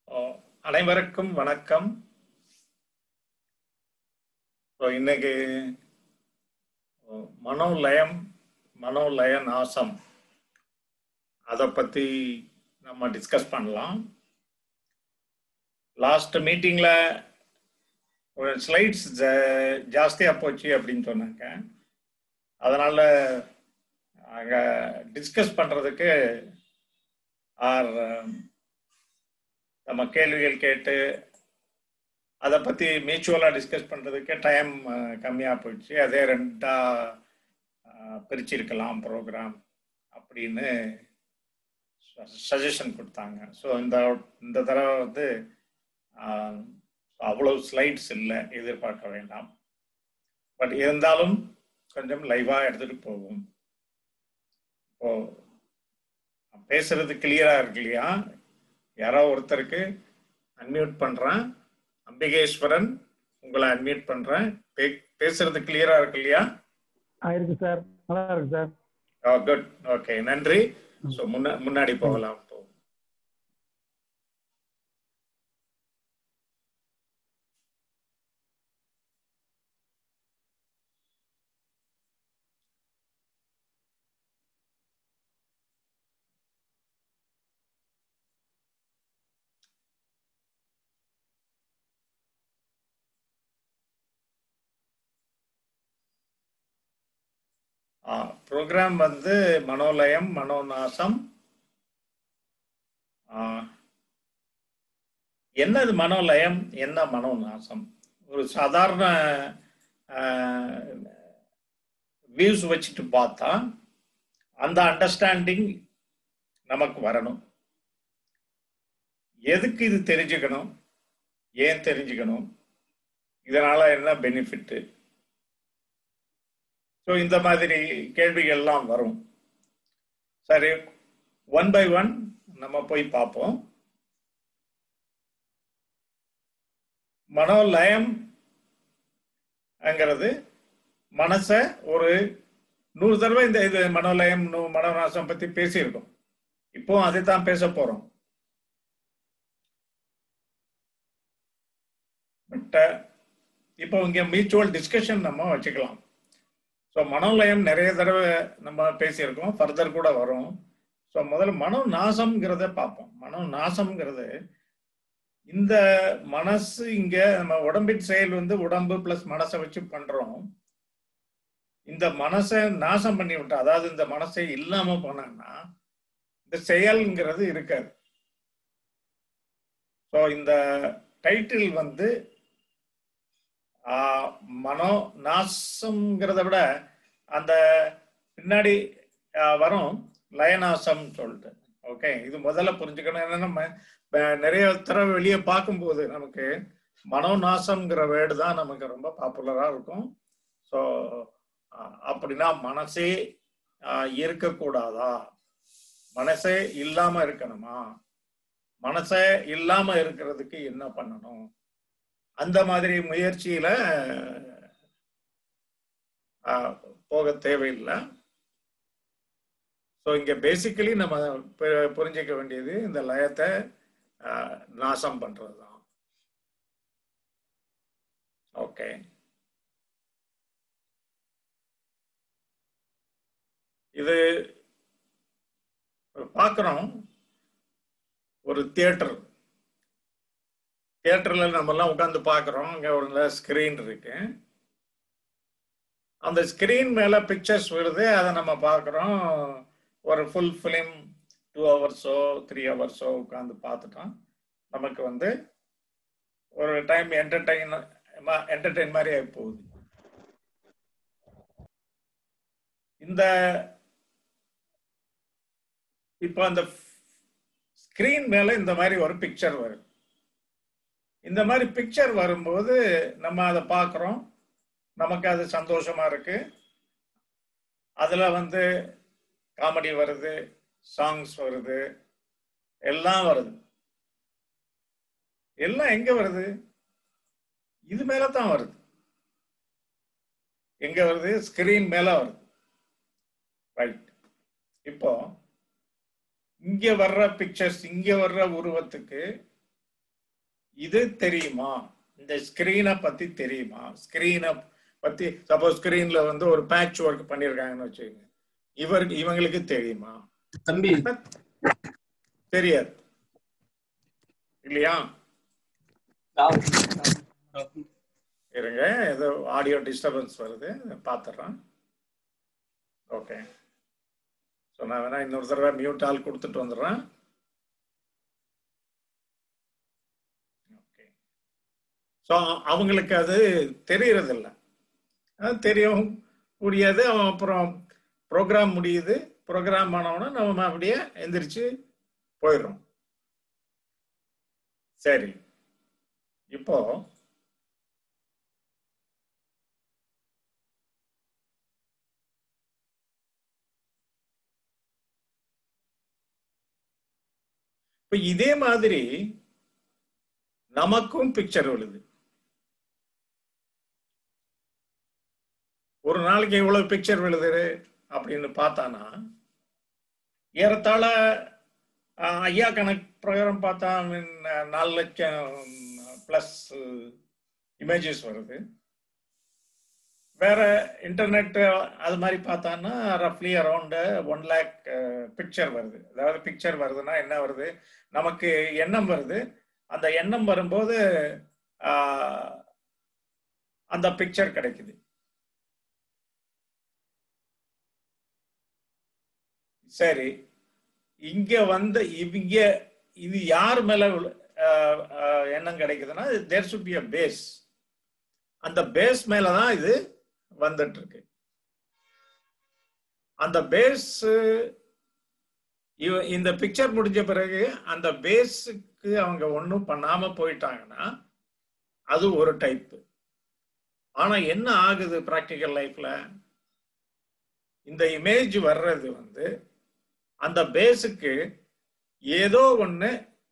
ஓ, அனைவருக்கும் வணக்கம் ஸோ இன்னைக்கு ஓ, மனோலயம் மனோலய நாசம் அதை பற்றி நம்ம டிஸ்கஸ் பண்ணலாம் லாஸ்ட் மீட்டிங்கில் ஒரு ஸ்லைட்ஸ் ஜாஸ்தியாக போச்சு அப்படின்னு சொன்னாங்க அதனால் அங்கே டிஸ்கஸ் பண்ணுறதுக்கு ஆர் நம்ம கேள்விகள் கேட்டு அதை பற்றி மியூச்சுவலாக டிஸ்கஸ் பண்ணுறதுக்கு டைம் கம்மியாக போயிடுச்சு அதே ரெண்டாக பிரிச்சிருக்கலாம் ப்ரோக்ராம் அப்படின்னு சஜஷன் கொடுத்தாங்க ஸோ இந்த இந்த தடவை வந்து ஆஹ், அவ்வளவு ஸ்லைட்ஸ் இல்லை எதிர்பார்க்க வேண்டாம் பட் இருந்தாலும் கொஞ்சம் லைவாக எடுத்துகிட்டு போகும் இப்போ பேசுறது கிளியரா இருக்கு இல்லையா யாரோ ஒருத்தருக்கு அன்மியூட் பண்றேன் அம்பிகேஸ்வரன் உங்களை அன்மியூட் பண்றேன் பே- பேசுறது கிளியரா இருக்கு இல்லையா ஆ இருக்கு சார் நல்லா இருக்கு சார் குட் ஓகே நன்றி ஸோ முன்ன முன்னாடி போகலாம் இப்போ ப்ரோக்ராம் வந்து மனோலயம் மனோநாசம் ஆ, என்னது மனோலயம் என்ன மனோநாசம் ஒரு சாதாரண வியூஸ் வச்சுட்டு பார்த்தா அந்த அண்டர்ஸ்டாண்டிங் நமக்கு வரணும் எதுக்கு இது தெரிஞ்சுக்கணும் ஏன் தெரிஞ்சுக்கணும் இதனால என்ன பெனிஃபிட் ஸோ இந்த மாதிரி கேள்விகள்லாம் வரும் சரி ஒன் பை ஒன் நம்ம போய் பார்ப்போம் மனோலயம் ங்கிறது மனச ஒரு நூறு தடவை இந்த இது மனோலயம் நூ- மனோநாசம் பத்தி பேசியிருக்கோம் இப்போ அதை தான் பேச போறோம் பட் இப்போ இங்க மியூச்சுவல் டிஸ்கஷன் நம்ம வச்சுக்கலாம் ஸோ மனோலயம் நிறைய தடவை நம்ம பேசியிருக்கோம் ஃபர்தர் கூட வரும் ஸோ முதல்ல மனோ நாசம்ங்கிறத பார்ப்போம் மனோ நாசம்ங்கிறது இந்த மனசு இங்க நம்ம உடம்பின் செயல் வந்து உடம்பு பிளஸ் மனசை வச்சு பண்றோம் இந்த மனசை நாசம் பண்ணி விட்டா அதாவது இந்த மனசை இல்லாம போனான்னா இந்த செயல்ங்கிறது இருக்காது ஸோ இந்த டைட்டில் வந்து ஆஹ், மனோ நாசம்ங்கிறத விட அந்த பின்னாடி ஆஹ், வரும் லயநாசம் சொல்லிட்டு ஓகே இது முதல்ல புரிஞ்சுக்கணும் ஏன்னா நம்ம அஹ், நிறைய தடவை வெளியே பார்க்கும்போது நமக்கு மனோநாசம்ங்கிற வேர்டு தான் நமக்கு ரொம்ப பாப்புலரா இருக்கும் ஸோ அப்படின்னா மனசே ஆஹ், இருக்கக்கூடாதா மனசே இல்லாம இருக்கணுமா மனசே இல்லாம இருக்கிறதுக்கு என்ன பண்ணணும் அந்த மாதிரி முயற்சியில ஆஹ், போக தேவையில்லை ஸோ இங்க பேசிக்கலி நம்ம பு- புரிஞ்சுக்க வேண்டியது இந்த லயத்தை ஆஹ், நாசம் பண்றது தான் ஓகே இது பார்க்குறோம் ஒரு தியேட்டர் தியேட்டர்ல நம்ம எல்லாம் உட்காந்து பார்க்குறோம் அங்கே ஒரு ஸ்கிரீன் இருக்கு அந்த ஸ்கிரீன் மேல பிக்சர்ஸ் வருது அதை நம்ம பார்க்குறோம் ஒரு ஃபுல் ஃபிலிம் டூ ஹவர்ஸோ த்ரீ ஹவர்ஸோ உட்காந்து பார்த்துட்டோம் நமக்கு வந்து ஒரு டைம் என்டர்டைன் என்டர்டைன் மாதிரி ஆகி போகுது இந்த இப்போ அந்த ஸ்கிரீன் மேல இந்த மாதிரி ஒரு பிக்சர் வரும் இந்த மாதிரி பிக்சர் வரும்போது நம்ம அதை பார்க்குறோம் நமக்கு அது சந்தோஷமா இருக்கு அதுல வந்து காமெடி வருது சாங்ஸ் வருது எல்லாம் வருது எல்லாம் எங்க வருது இது மேல தான் வருது எங்க வருது ஸ்கிரீன் மேல வருது ரைட் இப்போ இங்க வர்ற பிக்சர்ஸ் இங்க வர்ற உருவத்துக்கு இது தெரியுமா இந்த ஸ்கிரீனை பத்தி தெரியுமா ஸ்கிரீனை பத்தி சப்போஸ் ஸ்கிரீன்ல வந்து ஒரு பேட்ச் ஒர்க் பண்ணிருக்காங்கன்னு வச்சுக்கோங்க இவருக்கு இவங்களுக்கு தெரியுமா தம்பி தெரியாது இல்லையா இருங்க ஏதோ ஆடியோ டிஸ்டர்பன்ஸ் வருது பார்த்துட்றேன் ஓகே ஸோ நான் வேணா இன்னொரு தடவை மியூட் ஆல் கொடுத்துட்டு வந்துடுறேன் ஓகே ஸோ அவங்களுக்கு அது தெரியறதில்ல அது தெரியும் முடியாது அவன் அப்புறம் ப்ரோக்ராம் முடியுது ப்ரோக்ராம் ஆனவுடனே நம்ம அப்படியே எந்திரிச்சு போயிடுறோம் சரி இப்போ இப்ப இதே மாதிரி நமக்கும் பிக்சர் விழுது ஒரு நாளைக்கு எவ்வளவு பிக்சர் விழுது அப்படின்னு பார்த்தானா ஏறத்தாழ ஆஹ், ஐயா கணக்கு பிரகாரம் பார்த்தா I mean, நாலு லட்சம் பிளஸ் இமேஜஸ் வருது வேற இன்டர்நெட் அது மாதிரி பார்த்தான்னா ரஃப்லி அரௌண்ட் ஒன் லேக் பிக்சர் வருது அதாவது பிக்சர் வருதுன்னா என்ன வருது நமக்கு எண்ணம் வருது அந்த எண்ணம் வரும்போது ஆஹ், அந்த பிக்சர் கிடைக்குது சரி இங்க வந்து இவங்க இது யார் மேல விழு- ஆஹ், ஆஹ், எண்ணம் கிடைக்குதுன்னா there should be a base அந்த பேஸ் மேலதான் இது வந்துட்டு இருக்கு அந்த பேஸ் இந்த பிக்சர் முடிஞ்ச பிறகு அந்த பேஸுக்கு அவங்க ஒன்றும் பண்ணாம போயிட்டாங்கன்னா அது ஒரு டைப் ஆனா என்ன ஆகுது ப்ராக்டிக்கல் லைஃப்ல இந்த இமேஜ் வர்றது வந்து அந்த பேஸுக்கு ஏதோ ஒண்ணு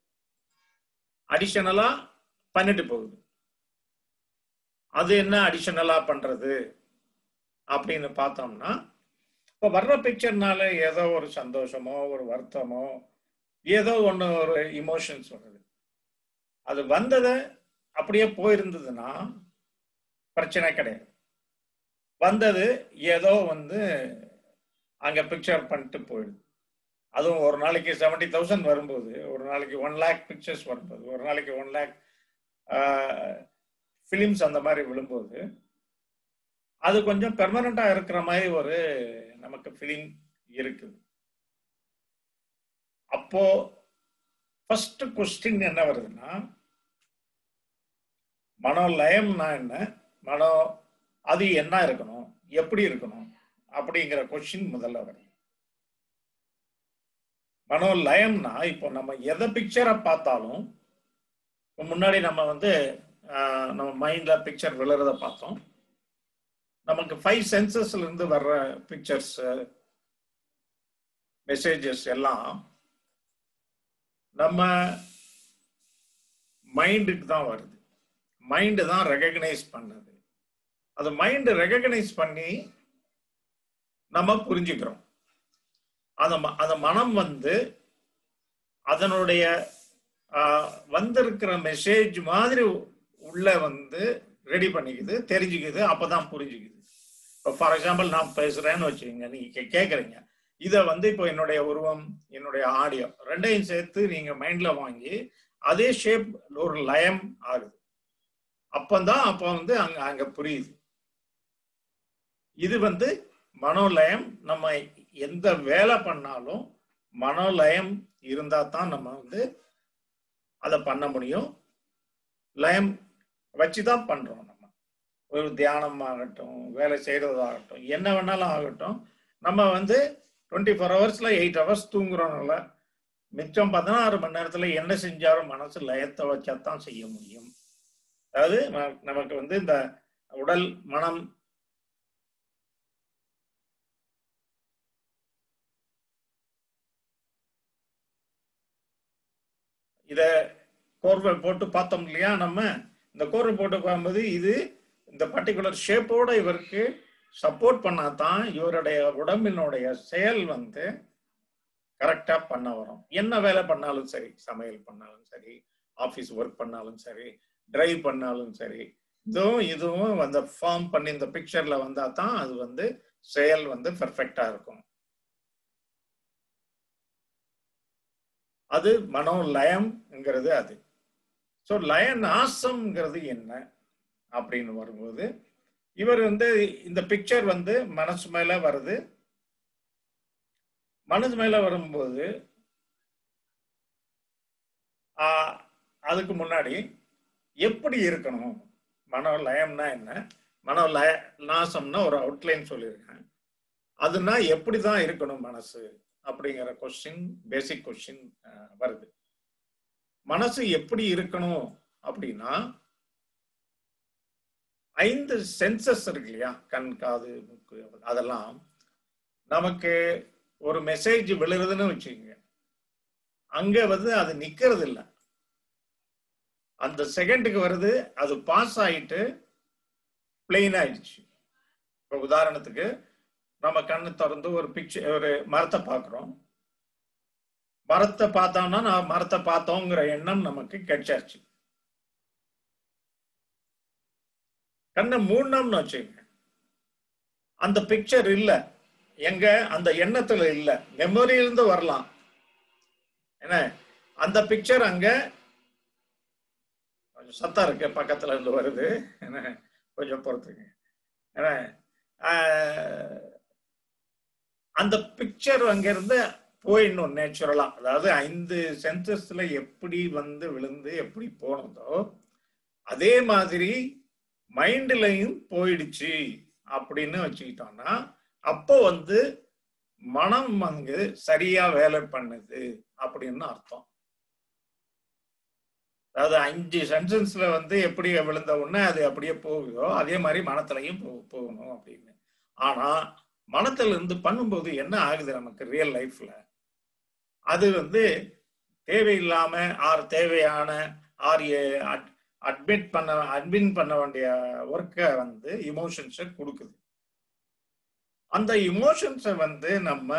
அடிஷனலா பண்ணிட்டு போகுது அது என்ன அடிஷனலா பண்றது அப்படின்னு பார்த்தோம்னா இப்போ வர்ற பிக்சர்னால ஏதோ ஒரு சந்தோஷமோ ஒரு வருத்தமோ ஏதோ ஒன்று ஒரு இமோஷன்ஸ் வருது அது வந்ததை அப்படியே போயிருந்ததுன்னா பிரச்சனை கிடையாது வந்தது ஏதோ வந்து அங்க பிக்சர் பண்ணிட்டு போயிடுது அதுவும் ஒரு நாளைக்கு செவன்டி தௌசண்ட் வரும்போது ஒரு நாளைக்கு ஒன் லேக் பிக்சர்ஸ் வரும்போது ஒரு நாளைக்கு ஒன் லேக் ஃபிலிம்ஸ் அந்த மாதிரி விழும்போது அது கொஞ்சம் பெர்மனண்டா இருக்கிற மாதிரி ஒரு நமக்கு ஃபீலிங் இருக்குது அப்போ ஃபர்ஸ்ட் கொஸ்டின் என்ன வருதுன்னா மனோலயம்னா என்ன மனோ அது என்ன இருக்கணும் எப்படி இருக்கணும் அப்படிங்கிற கொஸ்டின் முதல்ல வருது மனோலயம்னா இப்போ நம்ம எதை பிக்சரை பார்த்தாலும் இப்ப முன்னாடி நம்ம வந்து ஆஹ், நம்ம மைண்ட்ல பிக்சர் விழுறத பார்த்தோம் நமக்கு ஃபைவ் சென்சஸ்ல இருந்து வர்ற பிக்சர்ஸ் மெசேஜஸ் எல்லாம் நம்ம மைண்டுக்கு தான் வருது மைண்டு தான் ரெகக்னைஸ் பண்ணுது அது மைண்டு ரெகக்னைஸ் பண்ணி நம்ம புரிஞ்சுக்கிறோம் அந்த ம- அந்த மனம் வந்து அதனுடைய ஆஹ், வந்திருக்கிற மெசேஜ் மாதிரி உள்ள வந்து ரெடி பண்ணிக்குது தெரிஞ்சுக்குது அப்பதான் புரிஞ்சுக்குது இப்போ ஃபார் எக்ஸாம்பிள் நான் பேசுறேன்னு வச்சுக்கோங்க நீங்க கே- கேக்குறீங்க இதை வந்து இப்போ என்னுடைய உருவம் என்னுடைய ஆடியோ ரெண்டையும் சேர்த்து நீங்க மைண்ட்ல வாங்கி அதே ஷேப் ஒரு லயம் ஆகுது அப்பந்தான் அப்போ வந்து அங்க அங்க புரியுது இது வந்து மனோலயம் நம்ம எந்த வேலை பண்ணாலும் மனோலயம் இருந்தா தான் நம்ம வந்து அதை பண்ண முடியும் லயம் வச்சுதான் பண்றோம் நம்ம ஒரு தியானம் ஆகட்டும் வேலை செய்யறதாகட்டும் என்ன வேணாலும் ஆகட்டும் நம்ம வந்து டுவெண்ட்டி ஃபோர் ஹவர்ஸ்ல எயிட் ஹவர்ஸ் தூங்குறோம்ல மிச்சம் பதினாறு மணி நேரத்துல என்ன செஞ்சாலும் மனசு லயத்தை வச்சா தான் செய்ய முடியும் அதாவது ந- நமக்கு வந்து இந்த உடல் மனம் இத கோர்வை போட்டு பார்த்தோம் இல்லையா நம்ம இந்த கோர்வை போட்டு பார்க்கும்போது இது இந்த பர்டிகுலர் ஷேப்போட இவருக்கு சப்போர்ட் பண்ணாதான் இவருடைய உடம்பினுடைய செயல் வந்து கரெக்டா பண்ண வரும் என்ன வேலை பண்ணாலும் சரி சமையல் பண்ணாலும் சரி ஆஃபீஸ் ஒர்க் பண்ணாலும் சரி டிரைவ் பண்ணாலும் சரி இதுவும் இதுவும் அந்த ஃபார்ம் பண்ணி இந்த பிக்சர்ல வந்தா தான் அது வந்து செயல் வந்து பெர்ஃபெக்டா இருக்கும் அது மனோலயம்ங்கிறது அது ஸோ லய நாசம்ங்கிறது என்ன அப்படின்னு வரும்போது இவர் வந்து இந்த பிக்சர் வந்து மனசு மேல வருது மனசு மேல வரும்போது ஆஹ், அதுக்கு முன்னாடி எப்படி இருக்கணும் மனோலயம்னா என்ன மனோலய நாசம்னா ஒரு அவுட்லைன் சொல்லியிருக்கேன் அதுனா எப்படி தான் இருக்கணும் மனசு அப்படிங்கிற கொஸ்டின் பேசிக் கொஸ்டின் வருது மனசு எப்படி இருக்கணும் அப்படின்னா ஐந்து சென்சஸ் இருக்கு இல்லையா கண் காது மூக்கு அதெல்லாம் நமக்கு ஒரு மெசேஜ் விழுறதுன்னு வச்சுக்கோங்க அங்க வந்து அது நிக்கிறது இல்ல அந்த செகண்டுக்கு வருது அது பாஸ் ஆயிட்டு பிளெயின் ஆயிடுச்சு இப்போ உதாரணத்துக்கு நம்ம கண்ணு திறந்து ஒரு பிக்சர் ஒரு மரத்தை பார்க்குறோம் மரத்தை பார்த்தோம்னா நான் மரத்தை பார்த்தோங்கிற எண்ணம் நமக்கு கிடைச்சாச்சு கண்ணை மூடணும்னு வச்சுக்கோங்க அந்த பிக்சர் இல்ல எங்க அந்த எண்ணத்துல இல்ல மெமரியிலிருந்து வரலாம் என்ன அந்த பிக்சர் அங்க கொஞ்சம் சத்தம் இருக்கு பக்கத்துல இருந்து வருது என்ன கொஞ்சம் பொறுத்துங்க என்ன ஆஹ், அந்த பிக்சர் அங்கிருந்து போயிடணும் நேச்சுரலா அதாவது ஐந்து சென்சஸ்ல எப்படி வந்து விழுந்து எப்படி போனதோ அதே மாதிரி மைண்ட்லயும் போயிடுச்சு அப்படின்னு வச்சுக்கிட்டோம்னா அப்போ வந்து மனம் அங்கு சரியா வேலை பண்ணுது அப்படின்னு அர்த்தம் அதாவது அஞ்சு சென்டென்ஸ்ல வந்து எப்படி விழுந்த உடனே அது அப்படியே போகுதோ அதே மாதிரி மனத்திலையும் போ போகணும் அப்படின்னு ஆனா மனத்துல இருந்து பண்ணும்போது என்ன ஆகுது நமக்கு ரியல் லைஃப்ல அது வந்து தேவையில்லாம ஆர் தேவையான ஆர் அட்மிட் பண்ண அட்மின் பண்ண வேண்டிய ஒர்க்கை வந்து இமோஷன்ஸை கொடுக்குது அந்த இமோஷன்ஸை வந்து நம்ம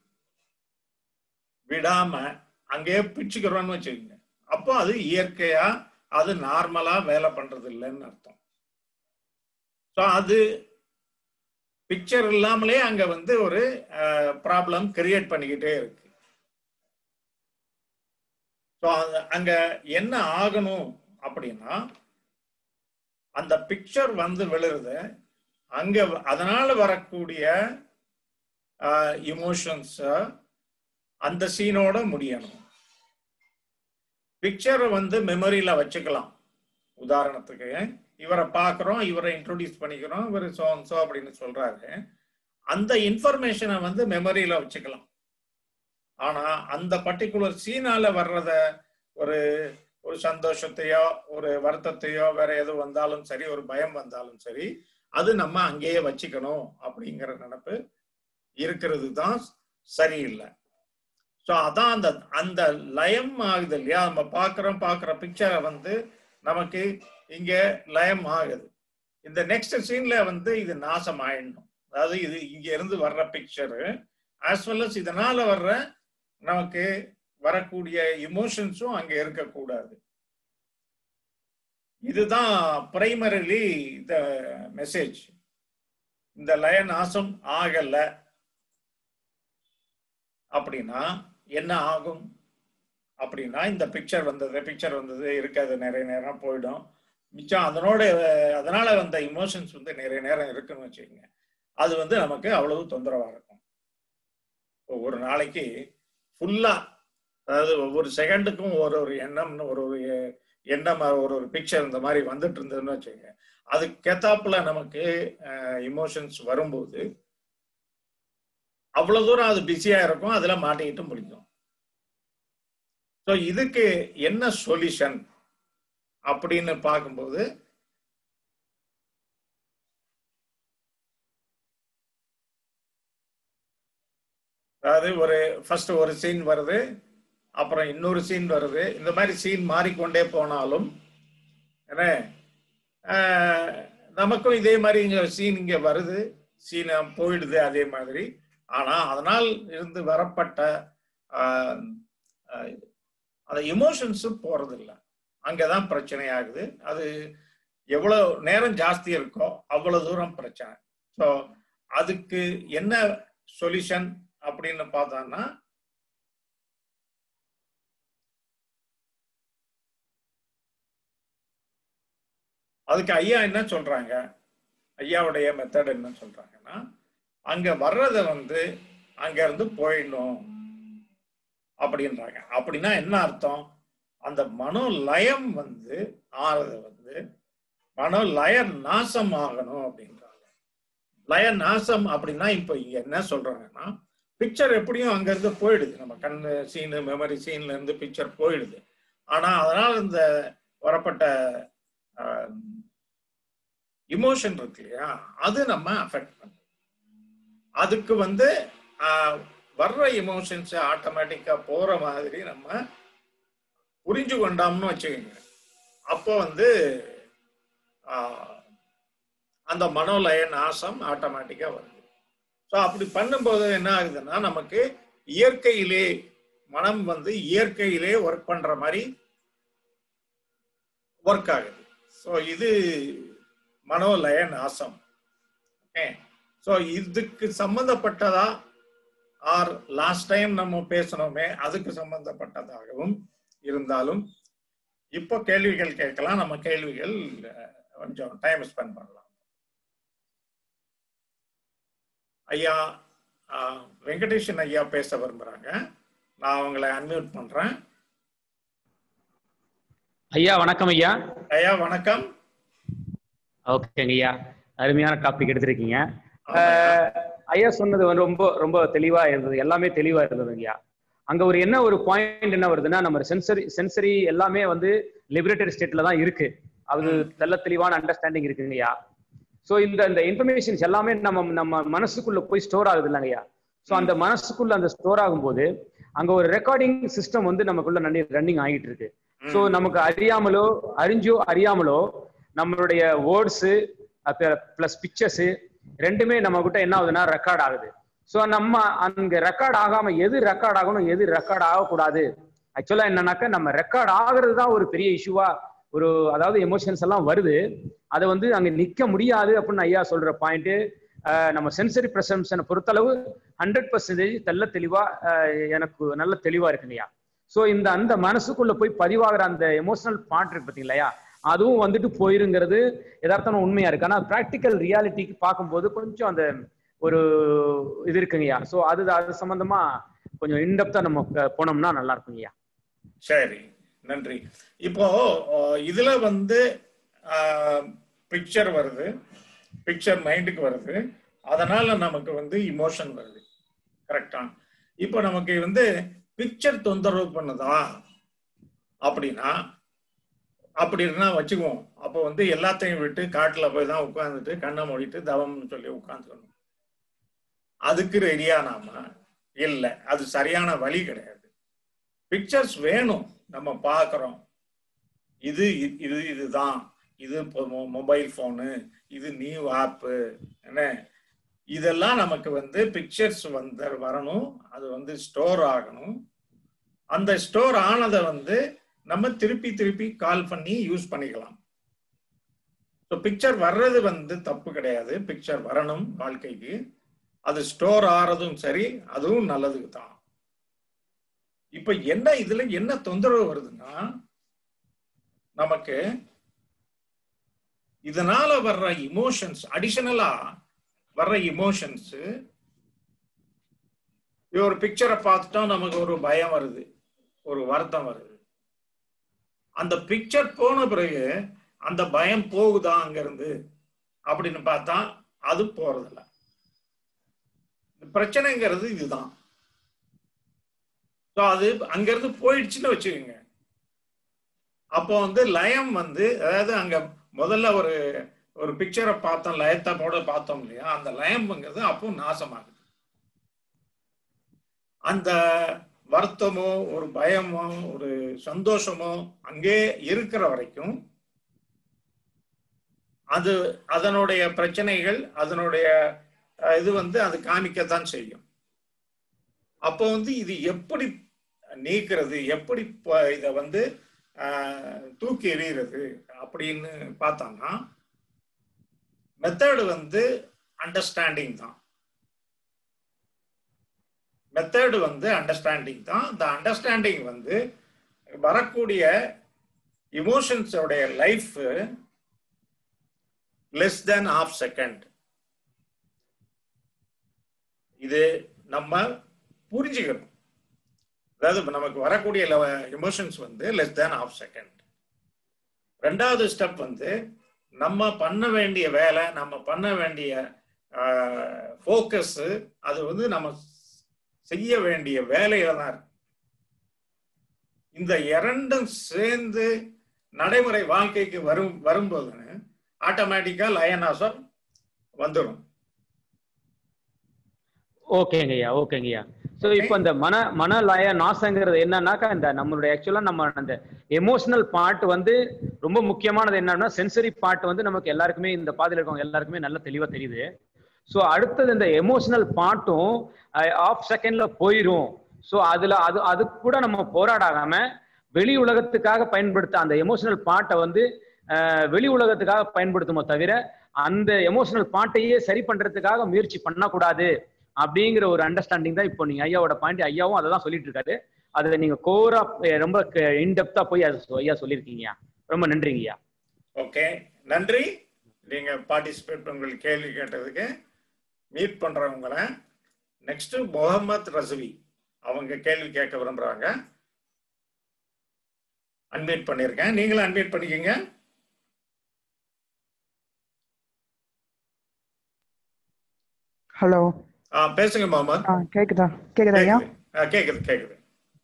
விடாம அங்கேயே பிச்சுக்கிறோம்னு வச்சுக்கோங்க அப்போ அது இயற்கையா அது நார்மலா வேலை பண்றது இல்லைன்னு அர்த்தம் ஸோ அது பிக்சர் இல்லாமலே அங்க வந்து ஒரு ப்ராப்ளம் கிரியேட் பண்ணிக்கிட்டே இருக்கு ஸோ அங்க என்ன ஆகணும் அப்படின்னா அந்த பிக்சர் வந்து விழுறது அங்க அதனால வரக்கூடிய இமோஷன்ஸ் அந்த சீனோட முடியணும் பிக்சரை வந்து மெமரியில வச்சுக்கலாம் உதாரணத்துக்கு இவரை பார்க்குறோம் இவரை இன்ட்ரோடியூஸ் பண்ணிக்கிறோம் இவர் சோ சோ அப்படின்னு சொல்றாரு அந்த இன்ஃபர்மேஷனை வந்து மெமரியில வச்சுக்கலாம் ஆனா அந்த பர்டிகுலர் சீனால வர்றத ஒரு ஒரு சந்தோஷத்தையோ ஒரு வருத்தத்தையோ வேற எது வந்தாலும் சரி ஒரு பயம் வந்தாலும் சரி அது நம்ம அங்கேயே வச்சுக்கணும் அப்படிங்கிற நினப்பு இருக்கிறது தான் சரியில்லை ஸோ அதான் அந்த அந்த லயம் ஆகுது இல்லையா நம்ம பார்க்குறோம் பார்க்குற பிக்சரை வந்து நமக்கு இங்க லயம் ஆகுது இந்த நெக்ஸ்ட் சீன்ல வந்து இது நாசம் ஆயிடணும் அதாவது இது இங்க இருந்து வர்ற பிக்சரு ஆஸ் வெல் அஸ் இதனால வர்ற நமக்கு வரக்கூடிய இமோஷன்ஸும் அங்க இருக்கக்கூடாது இதுதான் பிரைமரிலி த மெசேஜ் இந்த லய நாசம் ஆகல அப்படின்னா என்ன ஆகும் அப்படின்னா இந்த பிக்சர் வந்தது பிக்சர் வந்தது இருக்காது நிறைய நேரம் போயிடும் மிச்சம் அதனோட அதனால வந்த இமோஷன்ஸ் வந்து நிறைய நேரம் இருக்குன்னு வச்சுக்கோங்க அது வந்து நமக்கு அவ்வளவு தொந்தரவா இருக்கும் ஒரு நாளைக்கு ஃபுல்லா அதாவது ஒவ்வொரு செகண்டுக்கும் ஒரு ஒரு எண்ணம்னு ஒரு ஒரு எண்ணம் ஒரு ஒரு பிக்சர் இந்த மாதிரி வந்துட்டு இருந்ததுன்னு வச்சுக்கோங்க அதுக்கேத்தாப்புல நமக்கு இமோஷன்ஸ் வரும்போது அவ்வளவு தூரம் அது பிஸியா இருக்கும் அதுல மாட்டிக்கிட்டு முடிக்கும் ஸோ இதுக்கு என்ன சொல்யூஷன் அப்படின்னு பார்க்கும்போது அதாவது ஒரு ஃபர்ஸ்ட் ஒரு சீன் வருது அப்புறம் இன்னொரு சீன் வருது இந்த மாதிரி சீன் மாறிக்கொண்டே போனாலும் என்ன நமக்கும் இதே மாதிரி இங்க சீன் இங்க வருது சீன் போயிடுது அதே மாதிரி ஆனா அதனால் இருந்து வரப்பட்ட அந்த எமோஷன்ஸும் போறது இல்லை அங்கதான் பிரச்சனை ஆகுது அது எவ்வளவு நேரம் ஜாஸ்தி இருக்கோ அவ்வளவு தூரம் பிரச்சனை ஸோ அதுக்கு என்ன சொல்யூஷன் அப்படின்னு பார்த்தோம்னா அதுக்கு ஐயா என்ன சொல்றாங்க ஐயாவுடைய மெத்தட் என்ன சொல்றாங்கன்னா அங்க வர்றத வந்து அங்க இருந்து போயிடணும் அப்படின்றாங்க அப்படின்னா என்ன அர்த்தம் அந்த மனோ லயம் வந்து ஆறது வந்து மனோ லய நாசம் ஆகணும் அப்படின்றாங்க லய நாசம் அப்படின்னா இப்ப இங்க என்ன சொல்றாங்கன்னா பிக்சர் எப்படியும் அங்க இருந்து போயிடுது நம்ம கண்ணு சீனு மெமரி சீன்ல இருந்து பிக்சர் போயிடுது ஆனா அதனால இந்த வரப்பட்ட இமோஷன் இருக்கு இல்லையா அது நம்ம அஃபெக்ட் பண்ணும் அதுக்கு வந்து வர்ற இமோஷன்ஸ் ஆட்டோமேட்டிக்கா போற மாதிரி நம்ம புரிஞ்சு கொண்டோம்னு வச்சுக்கோங்க அப்போ வந்து அந்த மனோலய நாசம் ஆட்டோமேட்டிக்கா வருது ஸோ அப்படி பண்ணும்போது என்ன ஆகுதுன்னா நமக்கு இயற்கையிலே மனம் வந்து இயற்கையிலே ஒர்க் பண்ற மாதிரி ஒர்க் ஆகுது ஸோ இது மனோலய நாசம் ஓகே ஸோ இதுக்கு சம்பந்தப்பட்டதா ஆர் லாஸ்ட் டைம் நம்ம பேசணுமே அதுக்கு சம்பந்தப்பட்டதாகவும் இருந்தாலும் இப்போ கேள்விகள் கேட்கலாம் நம்ம கேள்விகள் கொஞ்சம் டைம் ஸ்பெண்ட் பண்ணலாம் ஐயா வெங்கடேஷன் ஐயா பேச விரும்புறாங்க நான் அவங்களை அன்மியூட் பண்றேன் ஐயா வணக்கம் ஐயா ஐயா வணக்கம் ஓகேங்க ஐயா அருமையான டாபிக் எடுத்திருக்கீங்க ஐயா சொன்னது வந்து ரொம்ப ரொம்ப தெளிவா இருந்தது எல்லாமே தெளிவா இருந்தது ஐயா அங்க ஒரு என்ன ஒரு பாயிண்ட் என்ன வருதுன்னா நம்ம சென்சரி சென்சரி எல்லாமே வந்து லிபரேட்டரி ஸ்டேட்ல தான் இருக்கு அது தெல்ல தெளிவான அண்டர்ஸ்டாண்டிங் இருக்குங்கய்யா ஸோ இந்த இந்த இன்ஃபர்மேஷன்ஸ் எல்லாமே நம்ம நம்ம மனசுக்குள்ள போய் ஸ்டோர் ஆகுது இல்லைங்கய்யா ஸோ அந்த மனசுக்குள்ள அந்த ஸ்டோர் ஆகும்போது அங்க ஒரு ரெக்கார்டிங் சிஸ்டம் வந்து நமக்குள்ள ரன்னிங் ஆகிட்டு இருக்கு ஸோ நமக்கு அறியாமலோ அறிஞ்சோ அறியாமலோ நம்மளுடைய வேர்ட்ஸு பிளஸ் பிக்சர்ஸு ரெண்டுமே நம்ம கிட்ட என்ன ஆகுதுன்னா ரெக்கார்ட் ஆகுது ஸோ நம்ம அங்க ரெக்கார்ட் ஆகாம எது ரெக்கார்ட் ஆகணும் எது ரெக்கார்ட் ஆகக்கூடாது ஆக்சுவலா என்னன்னாக்கா நம்ம ரெக்கார்ட் ஆகுறது தான் ஒரு பெரிய இஷ்யூவா ஒரு அதாவது எமோஷன்ஸ் எல்லாம் வருது அதை வந்து அங்க நிக்க முடியாது அப்படின்னு ஐயா சொல்ற பாயிண்ட் நம்ம சென்சரி பிரசம்ஷனை பொறுத்தளவு ஹண்ட்ரட் பர்சன்டேஜ் தெல்ல தெளிவா எனக்கு நல்ல தெளிவா இருக்குங்கய்யா ஸோ இந்த அந்த மனசுக்குள்ள போய் பதிவாகிற அந்த எமோஷனல் பார்ட் இருக்கு பார்த்தீங்களா அதுவும் வந்துட்டு போயிருங்கிறது யதார்த்தம் உண்மையா இருக்கு ஆனா ப்ராக்டிக்கல் ரியாலிட்டிக்கு பார்க்கும்போது கொஞ்சம் அந்த ஒரு இது இருக்குங்கய்யா ஸோ அது அது சம்பந்தமா கொஞ்சம் இன்டெப்தா நம்ம போனோம்னா நல்லா இருக்குங்கய்யா சரி நன்றி இப்போ இதுல வந்து பிக்சர் வருது பிக்சர் மைண்டுக்கு வருது அதனால நமக்கு வந்து இமோஷன் வருது கரெக்டா இப்போ நமக்கு வந்து பிக்சர் தொந்தரவு பண்ணுதா அப்படின்னா அப்படின்னா வச்சுக்குவோம் அப்போ வந்து எல்லாத்தையும் விட்டு காட்டுல போய் தான் உட்காந்துட்டு கண்ணை மூடிட்டு தவம்னு சொல்லி உட்காந்துக்கணும் அதுக்கு ரெடியா நாம இல்லை அது சரியான வழி கிடையாது பிக்சர்ஸ் வேணும் நம்ம பார்க்குறோம் இது இது இதுதான் இது மொபைல் ஃபோனு இது நியூ ஆப்பு என்ன இதெல்லாம் நமக்கு வந்து பிக்சர்ஸ் வந்து வரணும் அது வந்து ஸ்டோர் ஆகணும் அந்த ஸ்டோர் ஆனதை வந்து நம்ம திருப்பி திருப்பி கால் பண்ணி யூஸ் பண்ணிக்கலாம் ஸோ பிக்சர் வர்றது வந்து தப்பு கிடையாது பிக்சர் வரணும் வாழ்க்கைக்கு அது ஸ்டோர் ஆறதும் சரி அதுவும் நல்லதுக்கு தான் இப்ப என்ன இதுல என்ன தொந்தரவு வருதுன்னா நமக்கு இதனால வர்ற இமோஷன்ஸ் அடிஷனலா வர்ற இமோஷன்ஸ் ஒரு பிக்சரை பார்த்துட்டோம் நமக்கு ஒரு பயம் வருது ஒரு வருத்தம் வருது அந்த பிக்சர் போன பிறகு அந்த பயம் போகுதா அங்க இருந்து அப்படின்னு பார்த்தா அது போறதில்ல பிரச்சனைங்கிறது இதுதான் ஸோ அது அங்கிருந்து போயிடுச்சுன்னு வச்சுக்கோங்க அப்போ வந்து லயம் வந்து அதாவது அங்க முதல்ல ஒரு ஒரு பிக்சரை பார்த்தோம் லயத்தை போட பார்த்தோம் இல்லையா அந்த லயம்ங்கிறது அப்போ நாசமாகுது அந்த வருத்தமோ ஒரு பயமோ ஒரு சந்தோஷமோ அங்கே இருக்கிற வரைக்கும் அது அதனுடைய பிரச்சனைகள் அதனுடைய இது வந்து அது காமிக்கத்தான் செய்யும் அப்போ வந்து இது எப்படி நீக்கிறது எப்படி இதை வந்து ஆஹ், தூக்கி எறிகிறது அப்படின்னு பார்த்தாங்கன்னா மெத்தடு வந்து அண்டர்ஸ்டாண்டிங் தான் மெத்தடு வந்து அண்டர்ஸ்டாண்டிங் தான் இந்த அண்டர்ஸ்டாண்டிங் வந்து வரக்கூடிய இமோஷன்ஸோடைய life less than half second இது நம்ம புரிஞ்சுக்கணும் அதாவது இப்ப நமக்கு வரக்கூடிய எமோஷன்ஸ் வந்து லெஸ் தேன் half செகண்ட் ரெண்டாவது ஸ்டெப் வந்து நம்ம பண்ண வேண்டிய வேலை நம்ம பண்ண வேண்டிய ஃபோக்கஸ் அது வந்து நம்ம செய்ய வேண்டிய வேலையில தான் இருக்கு இந்த இரண்டும் சேர்ந்து நடைமுறை வாழ்க்கைக்கு வரும் வரும்போது ஆட்டோமேட்டிக்கா லயனாசம் வந்துடும் ஓகேங்கய்யா ஓகேங்கய்யா ஸோ இப்போ இந்த மன மன லய நாசங்கிறது என்னன்னாக்கா இந்த நம்மளுடைய ஆக்சுவலா நம்ம அந்த எமோஷனல் பார்ட் வந்து ரொம்ப முக்கியமானது என்னன்னா சென்சரி பார்ட் வந்து நமக்கு எல்லாருக்குமே இந்த பாதையில் இருக்கவங்க எல்லாருக்குமே நல்ல தெளிவா தெரியுது ஸோ அடுத்தது இந்த எமோஷனல் பார்ட்டும் ஆஃப் செகண்ட்ல போயிடும் ஸோ அதுல அது அது கூட நம்ம போராடாம வெளி உலகத்துக்காக பயன்படுத்த அந்த எமோஷனல் பார்ட்டை வந்து அஹ், வெளி உலகத்துக்காக பயன்படுத்துமோ தவிர அந்த எமோஷனல் பார்ட்டையே சரி பண்றதுக்காக முயற்சி பண்ணக்கூடாது அப்படிங்கிற ஒரு அண்டர்ஸ்டாண்டிங் தான் இப்போ நீங்க ஐயாவோட பாயிண்ட் ஐயாவும் அதை தான் சொல்லிட்டு இருக்காரு அதை நீங்க கோரா ரொம்ப இன்டெப்தா போய் அது சொ- ஐயா சொல்லியிருக்கீங்க ரொம்ப நன்றிங்கய்யா ஓகே நன்றி நீங்க பார்ட்டிசிபேட் உங்களுக்கு கேள்வி கேட்டதுக்கு மீட் பண்றவங்கள நெக்ஸ்ட் முகமது ரசுவி அவங்க கேள்வி கேட்க விரும்புறாங்க அன்மீட் பண்ணிருக்கேன் நீங்களும் அன்மீட் பண்ணிக்கங்க ஹலோ ஆ, பேசுங்க முகமது ஆ கேக்குதா கேக்குதா ஐயா கேக்குது ஆ, கேக்குது கேக்குது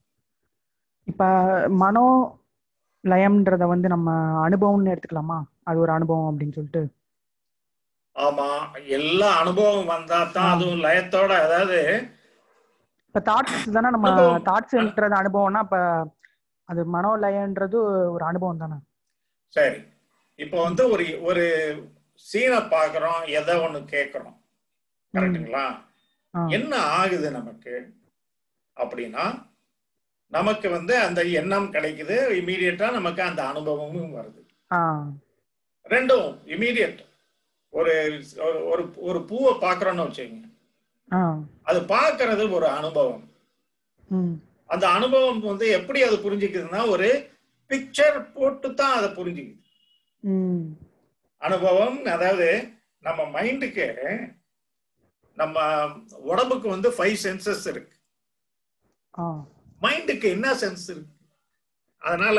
இப்ப மனோ லயம்ன்றத வந்து நம்ம அனுபவம்னு எடுத்துக்கலாமா அது ஒரு அனுபவம் அப்படின்னு சொல்லிட்டு ஆமா எல்லா அனுபவம் வந்தா தான் அதுவும் லயத்தோட அதாவது இப்ப தாட்ஸ் தானே நம்ம அனுபவம். தாட்ஸ்ன்றது அனுபவம்னா இப்ப அது மனோ லயன்றது ஒரு அனுபவம் தானே சரி இப்போ வந்து ஒரு ஒரு சீனை பார்க்கறோம் எதை ஒண்ணு கேட்கறோம் கரெக்ட்டுங்களா ஆ. என்ன ஆகுது நமக்கு அப்படின்னா நமக்கு வந்து அந்த எண்ணம் கிடைக்குது இமீடியட்டா நமக்கு அந்த அனுபவமும் வருது ஆ ரெண்டும் இமீடியட் ஒரு ஒரு- ஒரு ஒரு பூவை பார்க்கறோம்னு வச்சுக்கோங்க ஆ அது பார்க்கறது ஒரு அனுபவம் ம் அந்த அனுபவம் வந்து எப்படி அது புரிஞ்சுக்குதுன்னா ஒரு பிக்சர் போட்டு தான் அதை புரிஞ்சுக்குது ம் அனுபவம் அதாவது நம்ம மைண்டுக்கு நம்ம உடம்புக்கு வந்து ஃபைவ் சென்சஸ் இருக்கு ஆ மைண்டுக்கு என்ன சென்ஸ் இருக்கு அதனால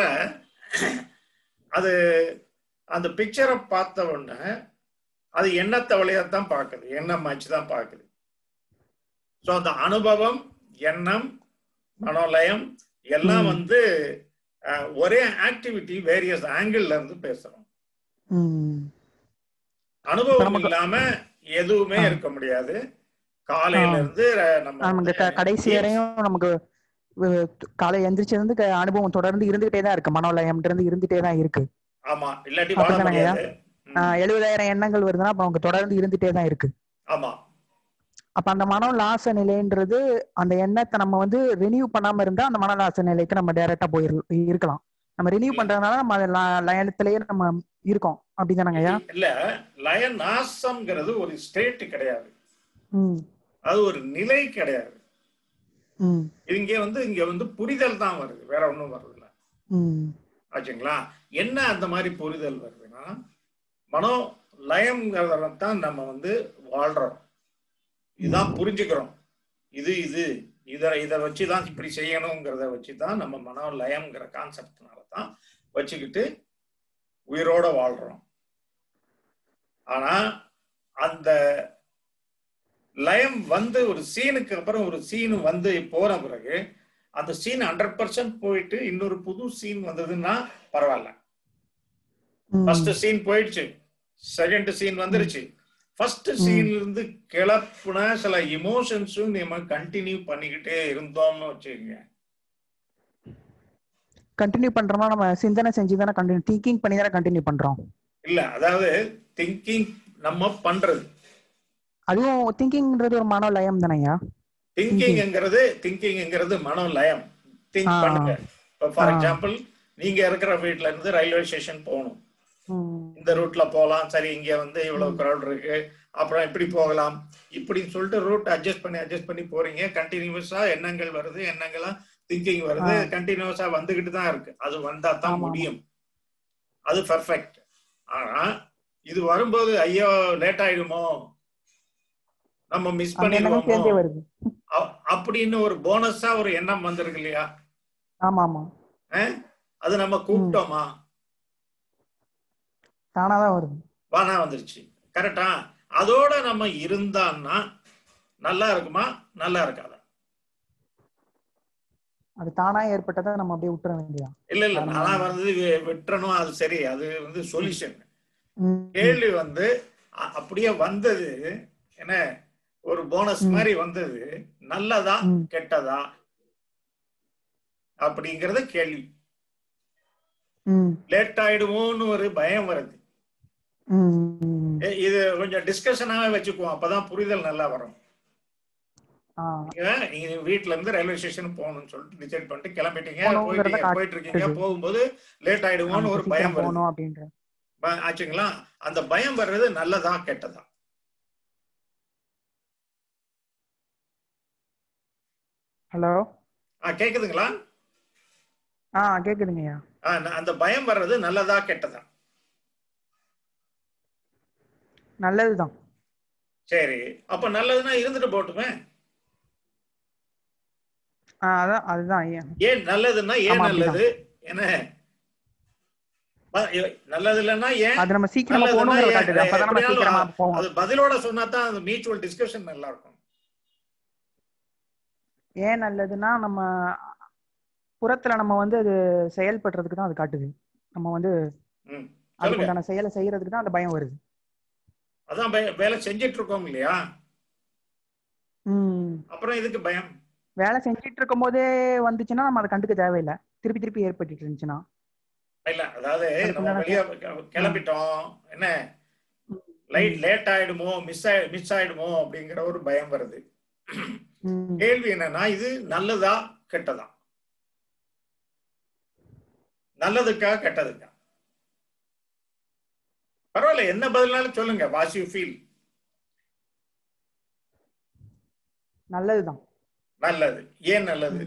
அது அந்த பிக்சரை பார்த்த உடனே அது எண்ணத்தை வழியாத்தான் பார்க்குது எண்ணம் வச்சு தான் பார்க்குது ஸோ அந்த அனுபவம் எண்ணம் மனோலயம் எல்லாம் ம். வந்து அஹ், ஒரே ஆக்டிவிட்டி வேரியஸ் ஆங்கிள் இருந்து பேசுறோம் ம் அனுபவம் நமக்கு- இல்லாம எதுவுமே ஆ. இருக்க முடியாது காலையில ஆ. இருந்து அஹ், நம்ம நமக்கு க- வந்து கடைசி வரையும் நமக்கு அஹ், காலை எந்திரிச்சிருந்து க- அனுபவம் தொடர்ந்து இருந்துகிட்டே தான் இருக்கு மனோலயம்ன்றது இருந்துட்டே தான் இருக்கு ஆமா இல்லாட்டி வாழ அப்படிதானேங்க? முடியாது ம். ஆஹ் எழுபதாயிரம் எண்ணங்கள் வருதுன்னா அப்ப நமக்கு தொடர்ந்து இருந்துட்டே தான் இருக்கு ஆமா அப்ப அந்த மனோ லாச நிலைன்றது அந்த எண்ணத்தை நம்ம வந்து ரினியூ பண்ணாம இருந்தா அந்த மன லாச நிலைக்கு நம்ம டைரக்டா போயிரு இருக்கலாம் நம்ம ரினியூ பண்றதுனால நம்ம அது ல- லயனத்திலேயே நம்ம இருக்கோம் அப்படிதானங்க ஐயா இல்ல லய நாசம்ங்கிறது ஒரு ஸ்டேட் கிடையாது ம் அது ஒரு நிலை கிடையாது ம் இங்க வந்து இங்க வந்து புரிதல் தான் வருது வேற ஒண்ணும் வருது இல்ல ம் ஆச்சுங்களா என்ன அந்த மாதிரி புரிதல் வருதுன்னா மனோ லயம்ங்கிறத தான் நம்ம வந்து வாழ்றோம் இதான் புரிஞ்சுக்கிறோம் இது இது இத இதை வச்சு தான் இப்படி செய்யணுங்கிறத வச்சு தான் நம்ம மனோ லயம்ங்கிற கான்செப்ட்னால தான் வச்சுக்கிட்டு உயிரோட வாழ்றோம் ஆனா அந்த லயம் வந்து ஒரு சீனுக்கு அப்புறம் ஒரு சீன் வந்து போன பிறகு அந்த சீன் ஹண்ட்ரட் பர்சன்ட் போயிட்டு இன்னொரு புது சீன் வந்ததுன்னா பரவாயில்ல ம். ஃபர்ஸ்ட் சீன் போயிடுச்சு செகண்ட் சீன் வந்துருச்சு ஃபர்ஸ்ட் சீன்ல இருந்து கிளப்புன சில இமோஷன்ஸும் நம்ம கண்டினியூ பண்ணிக்கிட்டே இருந்தோம்னு வச்சுக்கோங்க கண்டினியூ பண்றோமா நம்ம சிந்தனை செஞ்சு தானே கண்டினியூ திங்கிங் பண்ணி தானே கண்டினியூ பண்றோம் இல்ல அதாவது திங்கிங் நம்ம பண்றது அதுவும் திங்கிங்ன்றது ஒரு மனோ லயம் தானேயா திங்கிங்ங்கிறது திங்கிங்ங்கிறது மனோ லயம் திங்க் ஆ. பண்ணுங்க இப்போ ஃபார் ஆ. எக்ஸாம்பிள் நீங்க இருக்கிற வீட்ல இருந்து ரயில்வே ஸ்டேஷன் போகணும் ம், இந்த ரூட்ல போகலாம் சரி இங்க வந்து இவ்வளவு crowd இருக்கு அப்புறம் இப்படி போகலாம் இப்படின்னு சொல்லிட்டு ரூட் அட்ஜஸ்ட் பண்ணி அட்ஜஸ்ட் பண்ணி போறீங்க கண்டினியூஸா எண்ணங்கள் வருது எண்ணங்களா திங்கிங் வருது ஆ. கண்டினியூஸா வந்துகிட்டு தான் இருக்கு அது வந்தா தான் ஆமா, ஆமா. முடியும் அது பர்ஃபெக்ட் ஆனா இது வரும்போது ஐயோ லேட் ஆயிடுமோ நம்ம மிஸ் அந்த எண்ணமும் சேர்ந்தே பண்ணிடுவோமோ வருது அ- அப்படின்னு ஒரு போனஸா ஒரு எண்ணம் வந்திருக்கு இல்லையா ஆமா ஆமா அது நம்ம கூப்பிட்டோமா தானாதான் வருது வானா வந்துருச்சு கரெக்டா அதோட நம்ம இருந்தான்னா நல்லா இருக்குமா நல்லா இருக்காதா அது தானா ஏற்பட்டதை நம்ம அப்படியே விட்டுற வேண்டியதான் இல்ல இல்ல ஆமா. நானா வந்து வி- விட்டுறணும் அது சரி அது வந்து சொல்யூஷன் ம், கேள்வி வந்து அ- அப்படியே வந்தது என்ன ஒரு போனஸ் ம். மாதிரி வந்தது நல்லதா ம். கெட்டதா அப்படிங்கறது கேள்வி ம், லேட் ஆயிடுமோன்னு ஒரு பயம் வருது ம், ம். ஏ, இது கொஞ்சம் டிஸ்கஷனாவே வச்சுக்குவோம் அப்பதான் புரிதல் நல்லா வரும் ஆ, நீங்க நீங்க வீட்ல இருந்து ரயில்வே ஸ்டேஷன் போகணும்னு சொல்லிட்டு டிசைட் பண்ணிட்டு கிளம்பிட்டீங்க போகணுங்கிறத போயிட்டீங்க காட்டுது. போயிட்டு இருக்கீங்க போகும்போது லேட் ஆயிடுமோன்னு ஒரு நமக்கு பயம் சீக்கிரம் வருது போகணும் அப்படின்ற ப- ஆச்சுங்களா அந்த பயம் வர்றது நல்லதா கெட்டதா ஹலோ ஆ கேக்குதுங்களா ஆ கேக்குதுங்கய்யா ஆ, ந- அந்த பயம் வர்றது நல்லதா கெட்டதா நல்லதுதான் சரி அப்ப நல்லதுன்னா இருந்துட்டு போட்டுமே ஆ, அதான் அதுதான் ஐயா ஏன் நல்லதுன்னா ஏன் ஆமா, நல்லது என்ன ப- இ- நல்லது இல்லைன்னா ஏன் அது நம்ம சீக்கிரமா நல்லதுன்னா போகணுங்கிறத ஏன்? காட்டுது அப்பதான் நம்ம எப்படினாலும் சீக்கிரமா போவோம் அது பதிலோட சொன்னா தான் அந்த மியூச்சுவல் டிஸ்கஷன் நல்லா இருக்கும் ஏன் நல்லதுன்னா நம்ம புறத்துல நம்ம வந்து அது செயல்படுறதுக்கு தான் அது காட்டுது நம்ம வந்து ம். அதுக்கு சொல்லுங்க உண்டான செயலை செய்யறதுக்கு தான் அந்த பயம் வருது அதான் வே- வேலை செஞ்சிட்டு இருக்கோம் இல்லையா ம் அப்புறம் இதுக்கு பயம் வேலை செஞ்சுட்டு இருக்கும் போதே வந்துச்சுன்னா நம்ம அதை கண்டுக்க தேவையில்லை திருப்பி திருப்பி ஏற்பட்டுட்டு இருந்துச்சுன்னா இல்ல அதாவது அதுக்கு நம்ம உண்டான வெளியே கிளம்பிட்டோம் என்ன லைட் லேட் ஆயிடுமோ மிஸ் ஆயி மிஸ் ஆயிடுமோ அப்படிங்கிற ஒரு பயம் வருது ம், கேள்வி என்னன்னா இது நல்லதா கெட்டதா நல்லதுக்கா கெட்டதுக்கா பரவாயில்ல என்ன பதில்னாலும் சொல்லுங்க வாஸ் யூ ஃபீல் நல்லதுதான் நல்லது ஏன் நல்லது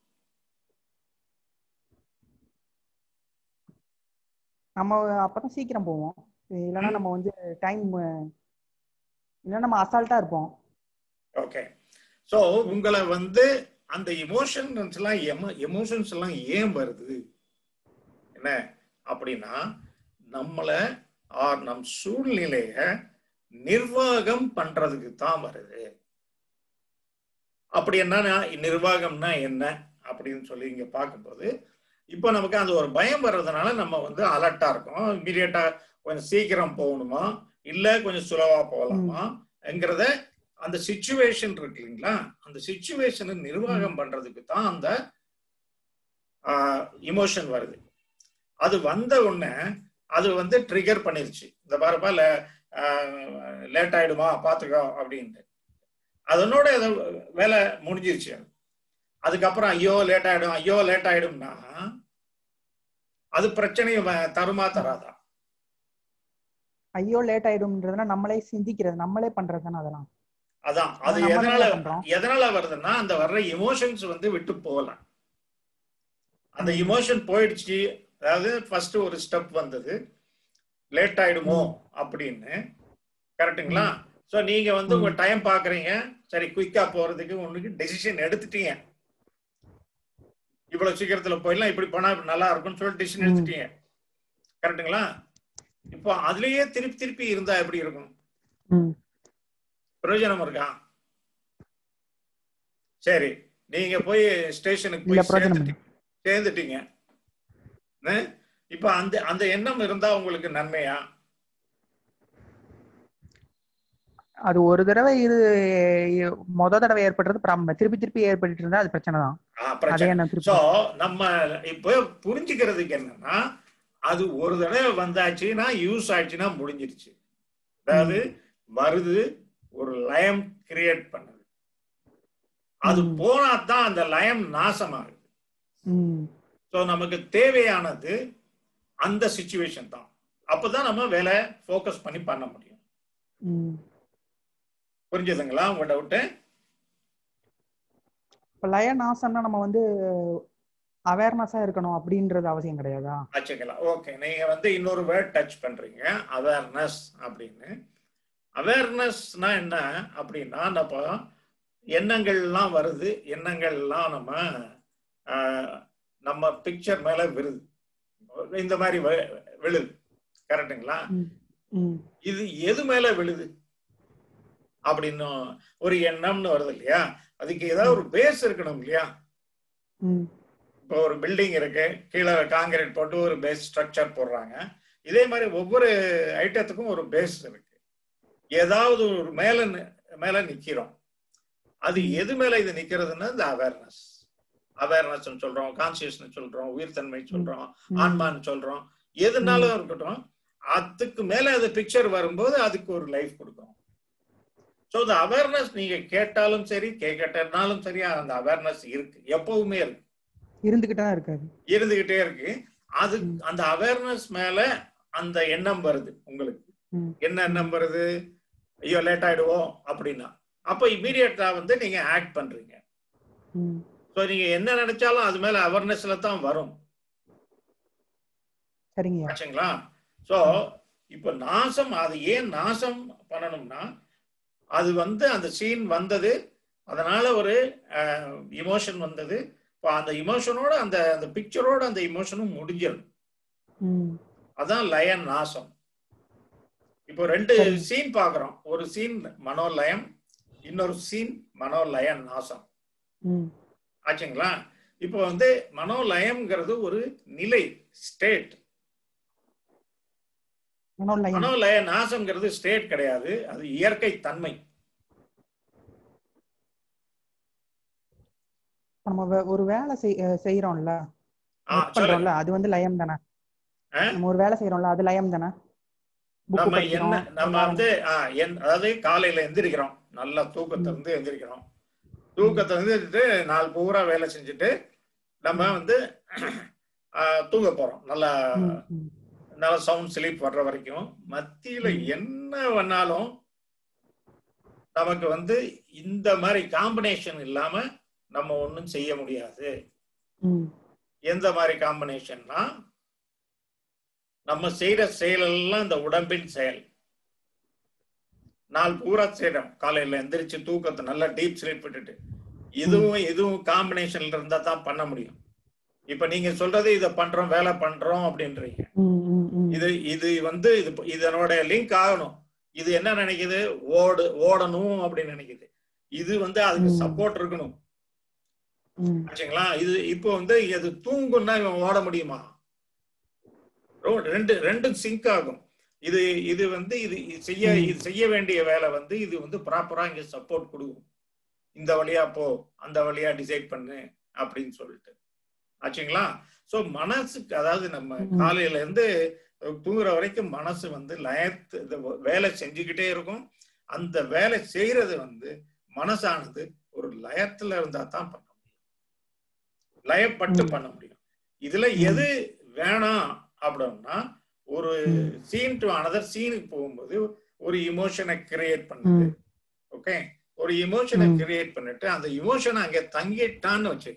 நம்ம அப்பதான் சீக்கிரம் போவோம் இல்லைன்னா நம்ம வந்து டைம் இல்லைன்னா நம்ம அசால்ட்டா இருப்போம் ஓகே சோ உங்களை வந்து அந்த எமோஷன்ஸ் எல்லாம் எமோஷன்ஸ் எல்லாம் ஏன் வருது என்ன அப்படின்னா நம்மள ஆர் நம் சூழ்நிலைய நிர்வாகம் பண்றதுக்கு தான் வருது அப்படி என்ன நிர்வாகம்னா என்ன அப்படின்னு சொல்லி இங்க பார்க்கும்போது இப்போ நமக்கு அந்த ஒரு பயம் வர்றதுனால நம்ம வந்து அலர்ட்டா இருக்கோம் இமீடியட்டா கொஞ்சம் சீக்கிரம் போகணுமா இல்ல கொஞ்சம் சுலவா போகலாமா என்கிறத அந்த சுச்சுவேஷன் இருக்கு இல்லைங்களா அந்த சுச்சுவேஷனை நிர்வாகம் பண்றதுக்கு தான் அந்த இமோஷன் வருது அது வந்த உடனே அது வந்து ட்ரிகர் பண்ணிருச்சு இந்த பாருப்பா லேட் ஆயிடுமா பாத்துக்கோ அப்படின்ட்டு அதனோட ஏதோ வேலை முடிஞ்சிருச்சு அது. அதுக்கப்புறம் ஐயோ லேட் ஆயிடும் ஐயோ லேட் ஆயிடும்னா அது பிரச்சனையை வ- தருமா தராதா ஐயோ லேட் ஆயிடும்ன்றதுனா நம்மளே சிந்திக்கிறது நம்மளே பண்றது தானே அதெல்லாம் அதான் அது நம்ம எதனால என்ன பண்றோம்? எதனால வருதுன்னா அந்த வர்ற எமோஷன்ஸ் வந்து விட்டு போகல அந்த எமோஷன் போயிடுச்சு அதாவது ஃபர்ஸ்ட் ஒரு ஸ்டெப் வந்தது லேட் ஆயிடுமோ அப்படின்னு கரெக்ட்டுங்களா சோ நீங்க வந்து உங்க டைம் பாக்குறீங்க சரி குயிக்கா போறதுக்கு உங்களுக்கு டெசிஷன் எடுத்துட்டீங்க இவ்வளவு சீக்கிரத்துல போயிடலாம் இப்படி போனா இப்படி நல்லா இருக்கும்னு சொல்லி டெசிஷன் எடுத்துட்டீங்க கரெக்ட்டுங்களா இப்போ அதுலயே திருப்பி திருப்பி இருந்தா எப்படி இருக்கும் ம். பிரயோஜனம் இருக்கா சரி நீங்க போய் ஸ்டேஷனுக்கு இல்ல போய் பிரயோஜனம் சேர்ந்துட்டீங்க சேர்ந்துட்டீங்க என்ன? இப்ப அந்த அந்த எண்ணம் இருந்தா உங்களுக்கு நன்மையா அது ஒரு தடவை இது மொத தடவை ஏற்படுறது ப்ராப்ளம் திருப்பி திருப்பி ஏற்பட்டு இருந்தா அது பிரச்சனை தான் ஆ, அதே பிரச்சனை என்ன திருப்பி சோ நம்ம இப்போ புரிஞ்சுக்கிறதுக்கு என்னன்னா அது ஒரு தடவை வந்தாச்சுன்னா யூஸ் ஆச்சுன்னா முடிஞ்சிருச்சு அதாவது வருது ஒரு லயம் கிரியேட் பண்ணுது அது ம். போனா தான் அந்த லயம் நாசமாகுது ம் ஸோ நமக்கு தேவையானது அந்த சுச்சுவேஷன் தான் அப்பதான் நம்ம வேலை ஃபோக்கஸ் பண்ணி பண்ண முடியும் ம். புரிஞ்சுதுங்களா உங்க டவுட்டு இப்ப லய நாசம்னா நம்ம வந்து அவேர்னஸா இருக்கணும் அப்படின்றது அவசியம் கிடையாதா வச்சுக்கலாம் ஓகே நீங்க வந்து இன்னொரு வேர்ட் டச் பண்றீங்க அவேர்னஸ் அப்படின்னு அவேர்னஸ்னா என்ன அப்படின்னா நம்ம எண்ணங்கள்லாம் வருது எண்ணங்கள்லாம் நம்ம ஆஹ், நம்ம பிக்சர் மேல விழுது இந்த மாதிரி வி- விழுது கரெக்டுங்களா ம் இது எது மேல விழுது அப்படின்னு ஒரு எண்ணம்னு வருது இல்லையா அதுக்கு ஏதாவது ஒரு பேஸ் இருக்கணும் இல்லையா ம் இப்போ ஒரு பில்டிங் இருக்கு கீழே காங்கிரீட் போட்டு ஒரு பேஸ் ஸ்ட்ரக்சர் போடுறாங்க இதே மாதிரி ஒவ்வொரு ஐட்டத்துக்கும் ஒரு பேஸ் இருக்கு ஏதாவது ஒரு மேல நி- மேல நிக்கிறோம் அது எது மேல இது நிக்கிறதுன்னா இந்த அவேர்னஸ் அவேர்னஸ் சொல்றோம் கான்சியஸ்னஸ் சொல்றோம் உயிர்த்தன்மை சொல்றோம் ம். ஆன்மான்னு சொல்றோம் எதுனாலும் இருக்கட்டும் அதுக்கு மேல அது பிக்சர் வரும்போது அதுக்கு ஒரு லைஃப் கொடுக்கும் ஸோ இந்த அவேர்னஸ் நீங்க கேட்டாலும் சரி கேட்கட்டனாலும் சரி அந்த அவேர்னஸ் இருக்கு எப்பவுமே இருக்கு இருந்துகிட்டு தான் இருக்காது இருந்துகிட்டே இருக்கு அது ம். அந்த அவேர்னஸ் மேல அந்த எண்ணம் வருது உங்களுக்கு ம். என்ன எண்ணம் வருது ஐயோ லேட் ஆயிடுவோம் அப்படின்னா அப்போ இமீடியட்டா வந்து நீங்க ஆக்ட் பண்றீங்க ம் ஸோ நீங்க என்ன நினைச்சாலும் அது மேல அவேர்னஸ்ல தான் வரும் சரிங்கய்யா ஆச்சுங்களா ஸோ இப்போ நாசம் அது ஏன் நாசம் பண்ணணும்னா அது வந்து அந்த சீன் வந்தது அதனால ஒரு இமோஷன் வந்தது இப்போ அந்த இமோஷனோட அந்த அந்த பிக்சரோட அந்த இமோஷனும் முடிஞ்சிடும் ம் அதான் லயன் நாசம் இப்போ ரெண்டு சரி. சீன் பார்க்குறோம் ஒரு சீன் மனோலயம் இன்னொரு சீன் மனோலயன் நாசம் ம் ஆச்சுங்களா இப்போ வந்து மனோலயம்ங்கிறது ஒரு நிலை ஸ்டேட் மனோலயம் மனோலய நாசம்ங்கிறது ஸ்டேட் கிடையாது அது இயற்கை தன்மை நம்ம வே- ஒரு வேலை செய் அஹ் செய்யறோம்ல ஆ, work சொல்லுங்க. பண்றோம்ல அது வந்து லயம் தானே ஆ? நம்ம ஒரு வேலை செய்யறோம்ல அது லயம் தானே Book நம்ம படிக்கிறோம். என்ன நம்ம வந்து ஆ, என்- அதாவது காலையில எந்திரிக்கிறோம் நல்லா தூக்கத்தை இருந்து எந்திரிக்கிறோம் தூக்கத்தை வந்து நாள் பூரா வேலை செஞ்சுட்டு நம்ம வந்து ஆ, தூங்க போறோம் நல்லா ம், ம், நல்ல சவுண்ட் ஸ்லீப் வர்ற வரைக்கும் மத்தியில ம். என்ன வேணாலும் நமக்கு வந்து இந்த மாதிரி காம்பினேஷன் இல்லாம நம்ம ஒண்ணும் செய்ய முடியாது ம், எந்த மாதிரி காம்பினேஷன்னா நம்ம செய்யற செயலெல்லாம் இந்த உடம்பின் செயல் நாள் பூரா செய்யறோம் காலையில எந்திரிச்சு தூக்கத்தை நல்லா டீப் ஸ்லீப் விட்டுட்டு இதுவும் இதுவும் காம்பினேஷன்ல இருந்தா தான் பண்ண முடியும் இப்ப நீங்க சொல்றது இத பண்றோம் வேலை பண்றோம் அப்படின்றீங்க ம், ம், ம். இது இது வந்து இது இதனோட லிங்க் ஆகணும் இது என்ன நினைக்குது ஓடு ஓடணும் அப்படின்னு நினைக்குது இது வந்து அதுக்கு ம். சப்போர்ட் இருக்கணும் ம், ஆச்சுங்களா இது இப்போ வந்து இது தூங்குன்னா இவன் ஓட முடியுமா ரோ- ரெண்டு ரெண்டும் சிங்க் ஆகும் இது இது வந்து இது இது செய்ய ம். இது செய்ய வேண்டிய வேலை வந்து இது வந்து ப்ராப்பரா இங்க சப்போர்ட் கொடுக்கும் இந்த வழியா போ அந்த வழியா டிசைட் பண்ணு அப்படின்னு சொல்லிட்டு ஆச்சுங்களா சோ மனசுக்கு அதாவது நம்ம ம். காலையில இருந்து தூங்குற வரைக்கும் மனசு வந்து லயத்து இந்த வேலை செஞ்சுக்கிட்டே இருக்கும் அந்த வேலை செய்யறது வந்து மனசானது ஒரு லயத்துல இருந்தா தான் பண்ண முடியும் லயப்பட்டு ம். பண்ண முடியும் இதுல ம். எது வேணாம் அப்படின்னா ஒரு ம். சீன் டு அனதர் சீனுக்கு போகும்போது ஒரு இமோஷனை கிரியேட் பண்ணுது ம். ஓகே ஒரு இமோஷனை ம். கிரியேட் பண்ணிட்டு அந்த இமோஷனை அங்க தங்கிட்டான்னு வச்சுக்க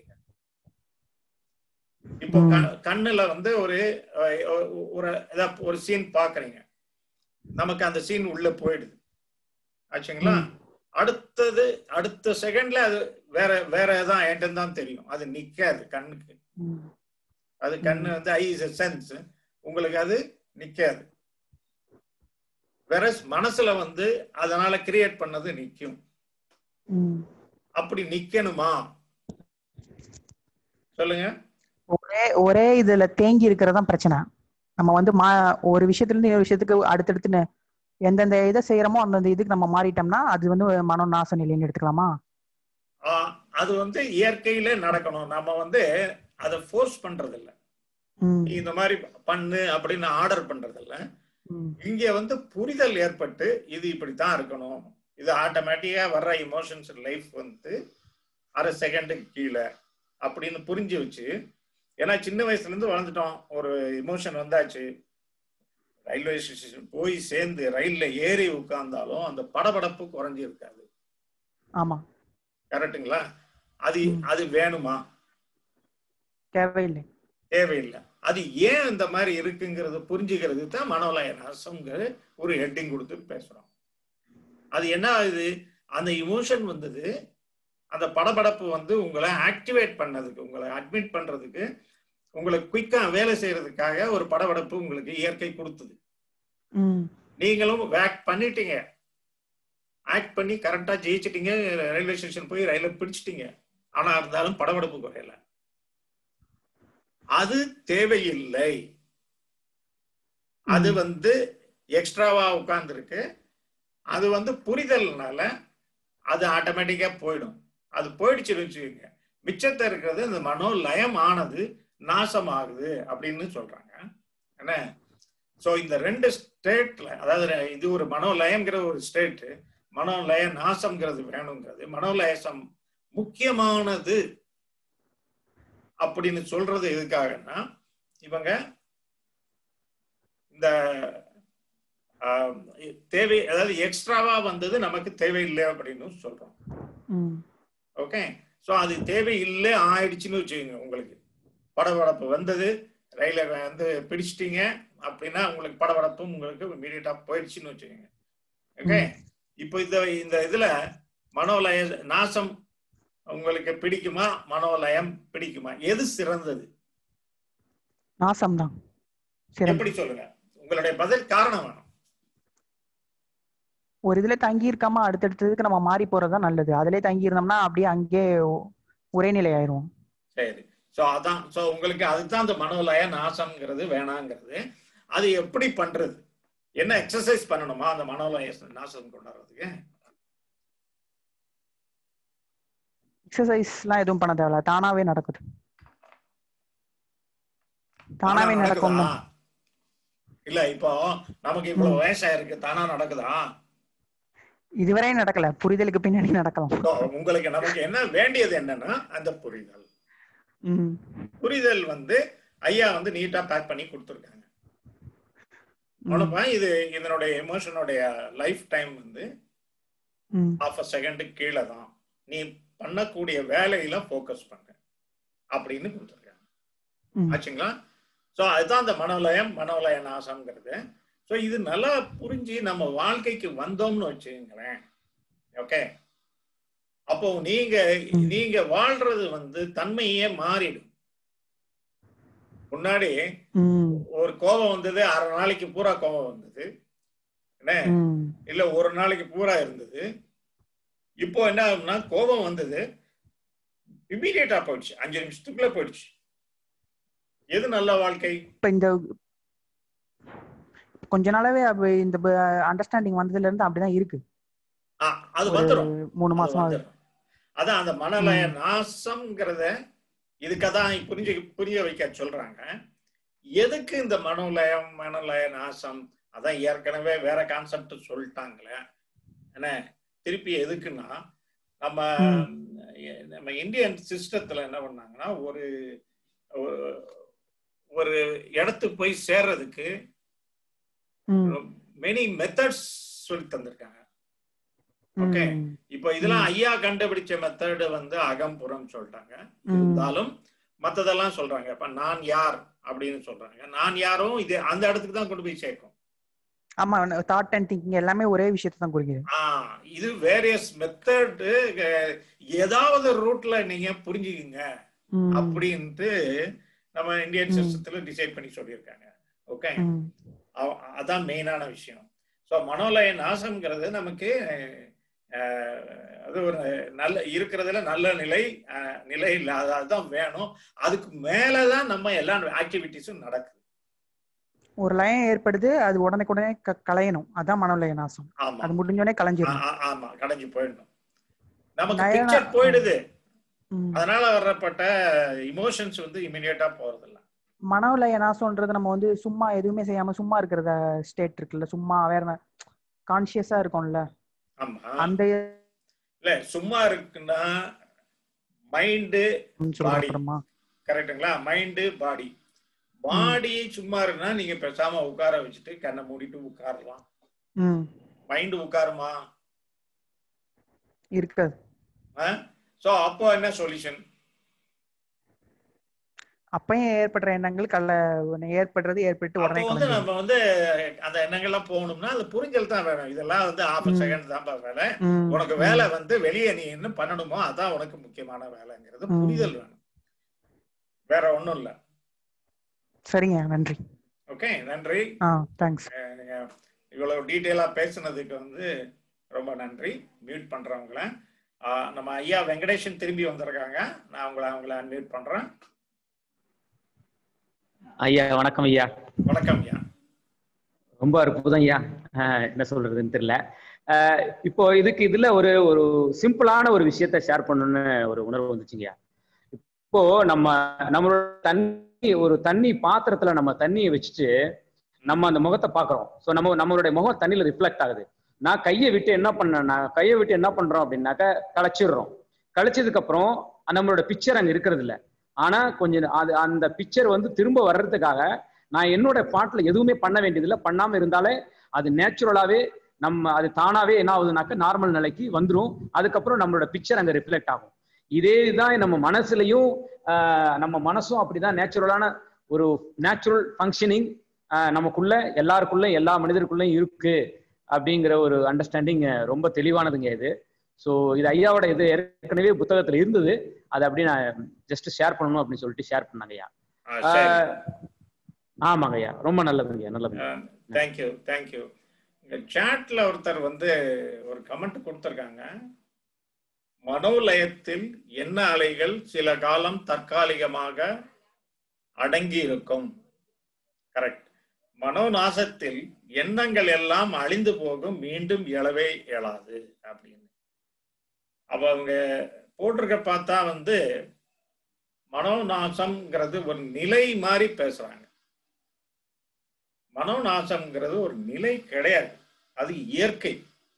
இப்போ ம். க- கண்ணுல வந்து ஒரு அஹ், ஒ- ஒரு இதா ஒரு சீன் பாக்குறீங்க நமக்கு அந்த சீன் உள்ள போயிடுது ஆச்சுங்களா ம். அடுத்தது அடுத்த செகண்ட்ல அது வேற வேற தான் என்கிட்ட தான் தெரியும் அது நிக்காது கண்ணுக்கு ம், அது கண்ணு வந்து ஐ இஸ் சென்ஸ் உங்களுக்கு அது நிக்காது வேற மனசுல வந்து அதனால கிரியேட் பண்ணது நிக்கும் ம். அப்படி நிக்கணுமா சொல்லுங்க ஒரே ஒரே இதுல தேங்கி இருக்கிறதான் பிரச்சனை நம்ம வந்து மா ஒரு விஷயத்துல இருந்து இன்னொரு விஷயத்துக்கு அடுத்தடுத்து எந்தெந்த இதை செய்யறோமோ அந்தந்த இதுக்கு நம்ம மாறிட்டோம்னா அது வந்து மனோ நாச நிலைன்னு எடுத்துக்கலாமா ஆஹ் அது வந்து இயற்கையிலே நடக்கணும் நம்ம வந்து அதை ஃபோர்ஸ் பண்றது இல்ல ம், நீ இந்த மாதிரி பண்ணு அப்படின்னு ஆர்டர் பண்றது இல்ல ம், இங்க வந்து புரிதல் ஏற்பட்டு இது இப்படித்தான் இருக்கணும் இது ஆட்டோமேட்டிக்கா வர்ற இமோஷன்ஸ் லைஃப் வந்து அரை செகண்டுக்கு கீழே அப்படின்னு புரிஞ்சு வச்சு ஏன்னா சின்ன வயசுல இருந்து வளர்ந்துட்டோம் ஒரு இமோஷன் வந்தாச்சு ரயில்வே ஸ்டேஷன் போய் சேர்ந்து ரயில்ல ஏறி உட்கார்ந்தாலும் அந்த படபடப்பு குறைஞ்சி இருக்காது ஆமா கரெக்ட்டுங்களா அது ம். அது வேணுமா தேவையில்லை தேவையில்லை அது ஏன் இந்த மாதிரி இருக்குங்கிறத புரிஞ்சுக்கிறது தான் மனோலய நாசம்ங்கிற ஒரு ஹெட்டிங் கொடுத்து பேசுறோம் அது என்ன ஆகுது அந்த இமோஷன் வந்தது அந்த படபடப்பு வந்து உங்களை ஆக்டிவேட் பண்ணதுக்கு உங்களை அட்மிட் பண்றதுக்கு உங்களை குயிக்கா வேலை செய்யறதுக்காக ஒரு படபடப்பு உங்களுக்கு இயற்கை கொடுத்தது ம் நீங்களும் ஆக்ட் பண்ணிட்டீங்க ஆக்ட் பண்ணி கரெக்டா ஜெயிச்சிட்டீங்க ரயில்வே ஸ்டேஷன் போய் ரயில பிடிச்சிட்டீங்க ஆனா இருந்தாலும் படபடப்பு குறையல அது தேவையில்லை அது வந்து எக்ஸ்ட்ராவா உட்கார்ந்துருக்கு அது வந்து புரிதல்னால அது ஆட்டோமேட்டிக்கா போயிடும் அது போயிடுச்சுன்னு வச்சுக்கோங்க மிச்சத்தை இருக்கிறது இந்த மனோ லயம் ஆனது நாசமாகுது அப்படின்னு சொல்றாங்க என்ன சோ இந்த ரெண்டு ஸ்டேட்ல அதாவது இது ஒரு மனோலயம்ங்கிற ஒரு ஸ்டேட் மனோலய நாசம்ங்கிறது வேணுங்கிறது மனோலயசம் முக்கியமானது அப்படின்னு சொல்றது எதுக்காகன்னா இவங்க இந்த ஆஹ், தேவை அதாவது எக்ஸ்ட்ராவா வந்தது நமக்கு தேவையில்லை அப்படின்னு சொல்றோம் ம் ஓகே சோ அது தேவையில்லை ஆயிடுச்சுன்னு வச்சுக்கோங்க உங்களுக்கு படபடப்பு வந்தது ரயில வந்து பிடிச்சிட்டீங்க அப்படின்னா உங்களுக்கு படபடப்பும் உங்களுக்கு இமீடியட்டா போயிடுச்சுன்னு வச்சுக்கோங்க ஓகே இப்போ இந்த இந்த இதுல மனோலய நாசம் உங்களுக்கு பிடிக்குமா மனோலயம் பிடிக்குமா எது சிறந்தது நாசம்தான் சிறந்த எப்படி சொல்லுங்க உங்களுடைய பதில் காரணம் வேணும் ஒரு இதுல தங்கி இருக்காம அடுத்தடுத்ததுக்கு நம்ம மாறி போறதுதான் நல்லது அதுலயே தங்கி இருந்தோம்னா அப்படியே அங்கேயே ஒரே நிலை ஆயிரும் சரி சோ அதான் சோ உங்களுக்கு அதுதான் அந்த மனோலய நாசம்ங்கிறது வேணாங்கிறது அது எப்படி பண்றது என்ன எக்ஸசைஸ் பண்ணணுமா அந்த மனோலய நாசம் கொண்டாடுறதுக்கு எக்ஸசைஸ் எல்லாம் எதுவும் பண்ண தேவையில்ல தானாவே நடக்குது தானாவே தானா நடக்கும் நடக்குதா? இல்ல இப்போ நமக்கு இவ்வளவு வயசாயிருக்கு தானா நடக்குதா இதுவரை நடக்கல புரிதலுக்கு பின்னாடி நடக்கலாம் So, உங்களுக்கு நமக்கு என்ன வேண்டியது என்னன்னா அந்த புரிதல் ம் புரிதல் வந்து ஐயா வந்து நீட்டா பேக் பண்ணி கொடுத்துருக்காங்க அவ்வளவுதான் இது இதனுடைய எமோஷனுடைய லைஃப் டைம் வந்து ம் ஹாஃப் அ செகண்ட் கீழே தான் நீ பண்ணக்கூடிய வேலையில ஃபோக்கஸ் பண்ண அப்படின்னு கொடுத்துருக்காங்க ம். ஆச்சுங்களா ஸோ அதுதான் அந்த மனோலயம் மனோலய நாசம்ங்கிறது ஸோ இது நல்லா புரிஞ்சு நம்ம வாழ்க்கைக்கு வந்தோம்னு வச்சுங்களேன் ஓகே அப்போ நீங்க ம். நீங்க வாழ்றது வந்து தன்மையே மாறிடும் முன்னாடி ம் ஒரு கோபம் வந்தது அரை நாளைக்கு பூரா கோபம் வந்தது என்ன ம் இல்ல ஒரு நாளைக்கு பூரா இருந்தது இப்போ என்ன ஆகும்னா கோபம் வந்தது இமீடியட்டா போயிடுச்சு அஞ்சு நிமிஷத்துக்குள்ள போயிடுச்சு எது நல்ல வாழ்க்கை இப்ப இந்த கொஞ்ச நாளாவே அப்ப இந்த அண்டர்ஸ்டாண்டிங் வந்ததுல இருந்து அப்படிதான் இருக்கு ஆ, அது ஒரு வந்துடும் மூணு அது மாசமா வந்துடும். அதான் அந்த மனலய நாசம்ங்கிறத இதுக்கதான் புரிஞ்சு புரிய வைக்க சொல்றாங்க எதுக்கு இந்த மனோலயம் மனலய நாசம் அதான் ஏற்கனவே வேற கான்செப்ட் சொல்லிட்டாங்களே என்ன திருப்பி எதுக்குன்னா நம்ம நம்ம இந்தியன் சிஸ்டத்துல என்ன பண்ணாங்கன்னா ஒரு ஒரு- ஒரு இடத்துக்கு போய் சேர்றதுக்கு ம், மெனி மெத்தட்ஸ் சொல்லி தந்திருக்காங்க Okay. ம், இப்போ இதெல்லாம் ஐயா கண்டுபிடிச்ச மெத்தடு வந்து அகம்புறம் சொல்லிட்டாங்க ம். இருந்தாலும் மத்ததெல்லாம் சொல்றாங்க இப்ப நான் யார் அப்படின்னு சொல்றாங்க நான் யாரும் இது அந்த இடத்துக்கு தான் கொண்டு போய் சேர்க்கும் ஆமா தாட் அண்ட் திங்கிங் எல்லாமே ஒரே விஷயத்தை தான் குறிக்குது ஆஹ் இது வேரியஸ் மெத்தடு ஏதாவது ரூட்ல நீங்க புரிஞ்சுக்கிங்க ம், அப்படின்ட்டு நம்ம இந்தியன் ம். சிஸ்டத்துல டிசைட் பண்ணி சொல்லியிருக்காங்க ஓகே ம், அவ- அதான் மெயினான விஷயம் ஸோ மனோலய நாசம்ங்கிறது நமக்கு அஹ், அது ஒரு நல்ல இருக்கிறதுல நல்ல நிலை அஹ், நிலை இல்லாத அதுதான் வேணும் அதுக்கு மேலதான் நம்ம எல்லா ஆக்டிவிட்டிஸும் நடக்குது ஒரு லயம் ஏற்படுது அது உடனே க- களையணும் அதான் மனோலய நாசம் ஆமா அது முடிஞ்சோடனே ஆ- களைஞ்சிடும் ஆ- ஆமா கடைஞ்சு போயிடணும் நமக்கு நயனா- பிக்சர் போயிடுது ம். அதனால வரப்பட்ட இமோஷன்ஸ் வந்து இமிடியேட்டா போறதில்ல மனோலய நாசம்ன்றது நம்ம வந்து சும்மா எதுவுமே செய்யாம சும்மா இருக்கிறத ஸ்டேட் இருக்குல்ல சும்மா வேற கான்சியஸா இருக்கும்ல ஆமா அந்த இல்ல சும்மா இருக்குன்னா மைண்டு சொல்றோம் அப்புறமா கரெக்ட்டுங்களா மைண்டு பாடி பாடி சும்மா இருந்தா நீங்க பேசாம உட்கார வச்சுட்டு கண்ணை மூடிட்டு உட்காரலாம் ம் மைண்டு உட்காருமா இருக்காது சோ அப்போ என்ன சொல்யூஷன் அப்பயும் ஏற்படுற எண்ணங்கள் கல்ல ஏற்படுறது ஏற்பட்டு உடனே அப்போ வந்து கலைஞ்சிரும். நம்ம வந்து அந்த எண்ணங்கள்லாம் போகணும்னா அது புரிஞ்சல் தான் வேணும் இதெல்லாம் வந்து ஆஃப் ம். செகண்ட் தான் வேலை ம், உனக்கு ம். வேலை வந்து வெளியே நீ என்ன பண்ணணுமோ அதான் உனக்கு முக்கியமான வேலைங்கிறது ம். புரிதல் வேணும் வேற ஒண்ணும் இல்ல சரிங்க நன்றி ஓகே நன்றி ஆ தேங்க்ஸ் அஹ் நீங்க இவ்வளவு டீட்டெயிலா பேசுனதுக்கு வந்து ரொம்ப நன்றி மியூட் பண்றவங்கள ஆஹ் நம்ம ஐயா வெங்கடேஷன் திரும்பி வந்திருக்காங்க நான் அவங்கள அவங்கள அன்மியூட் பண்றேன் ஐயா வணக்கம் ஐயா வணக்கம் ஐயா ரொம்ப அற்புதம் ஐயா ஆஹ் என்ன சொல்றதுன்னு தெரியல ஆஹ் இப்போ இதுக்கு இதுல ஒரு ஒரு சிம்பிளான ஒரு விஷயத்த ஷேர் பண்ணணும்னு ஒரு உணர்வு வந்துச்சுங்கய்யா இப்போ நம்ம நம்மளோட தண்ணி ஒரு தண்ணி பாத்திரத்துல நம்ம தண்ணியை வச்சுட்டு நம்ம அந்த முகத்தை பாக்குறோம் ஸோ நம்ம நம்மளுடைய முகம் தண்ணியில ரிஃப்ளெக்ட் ஆகுது நான் கையை விட்டு என்ன பண்ணேன் நான் கையை விட்டு என்ன பண்றோம் அப்படின்னாக்க களைச்சிடுறோம் கழிச்சதுக்கு அப்புறம் நம்மளோட பிக்சர் அங்க இருக்கிறது இல்ல ஆனா கொஞ்சம் அது அந்த பிக்சர் வந்து திரும்ப வர்றதுக்காக நான் என்னோட பாட்டுல எதுவுமே பண்ண வேண்டியதில்லை பண்ணாம இருந்தாலே அது நேச்சுரலாவே நம்ம அது தானாவே என்ன ஆகுதுனாக்க நார்மல் நிலைக்கு வந்துரும் அதுக்கப்புறம் நம்மளோட பிக்சர் அங்க ரிஃப்ளெக்ட் ஆகும் இதே தான் நம்ம மனசுலயும் ஆஹ் நம்ம மனசும் அப்படிதான் நேச்சுரலான ஒரு நேச்சுரல் ஃபங்க்ஷனிங் நமக்குள்ள எல்லாருக்குள்ள எல்லா மனிதருக்குள்ளயும் இருக்கு அப்படிங்கிற ஒரு அண்டர்ஸ்டாண்டிங் ரொம்ப தெளிவானதுங்க இது ஸோ இது ஐயாவோட இது ஏற்கனவே புத்தகத்துல இருந்தது அதை அப்படி நான் ஜஸ்ட் ஷேர் பண்ணணும் அப்படின்னு சொல்லிட்டு ஷேர் பண்ணாங்க ஐயா ஆஹ் சரி ஆஹ் ஆமாங்க ஐயா ரொம்ப நல்லதுங்க நல்லதுங்க தேங்க்யூ தேங்க்யூ இங்க சாட்ல ஒருத்தர் வந்து ஒரு கமெண்ட் கொடுத்திருக்காங்க மனோலயத்தில் என்ன அலைகள் சில காலம் தற்காலிகமாக அடங்கி இருக்கும் கரெக்ட் மனோநாசத்தில் எண்ணங்கள் எல்லாம் அழிந்து போகும் மீண்டும் எழவே இயலாது அப்படின்னு அப்ப அவங்க போட்டிருக்க பார்த்தா வந்து மனோநாசம்ங்கிறது ஒரு நிலை மாதிரி பேசுறாங்க மனோநாசம்ங்கிறது ஒரு நிலை கிடையாது அது இயற்கை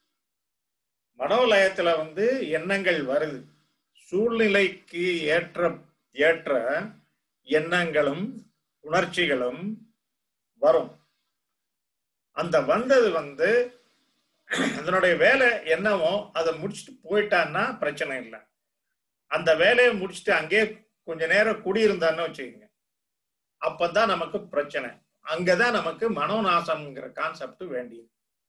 மனோலயத்துல வந்து எண்ணங்கள் வருது சூழ்நிலைக்கு ஏற்ற ஏற்ற எண்ணங்களும் உணர்ச்சிகளும் வரும் அந்த வந்தது வந்து அதனுடைய வேலை என்னவோ அதை முடிச்சுட்டு போயிட்டான்னா பிரச்சனை இல்லை அந்த வேலையை முடிச்சுட்டு அங்கேயே கொஞ்ச நேரம் குடியிருந்தான்னு வச்சுக்கோங்க அப்பதான் நமக்கு பிரச்சனை அங்கதான் நமக்கு மனோநாசம்ங்கிற கான்செப்ட் வேண்டியது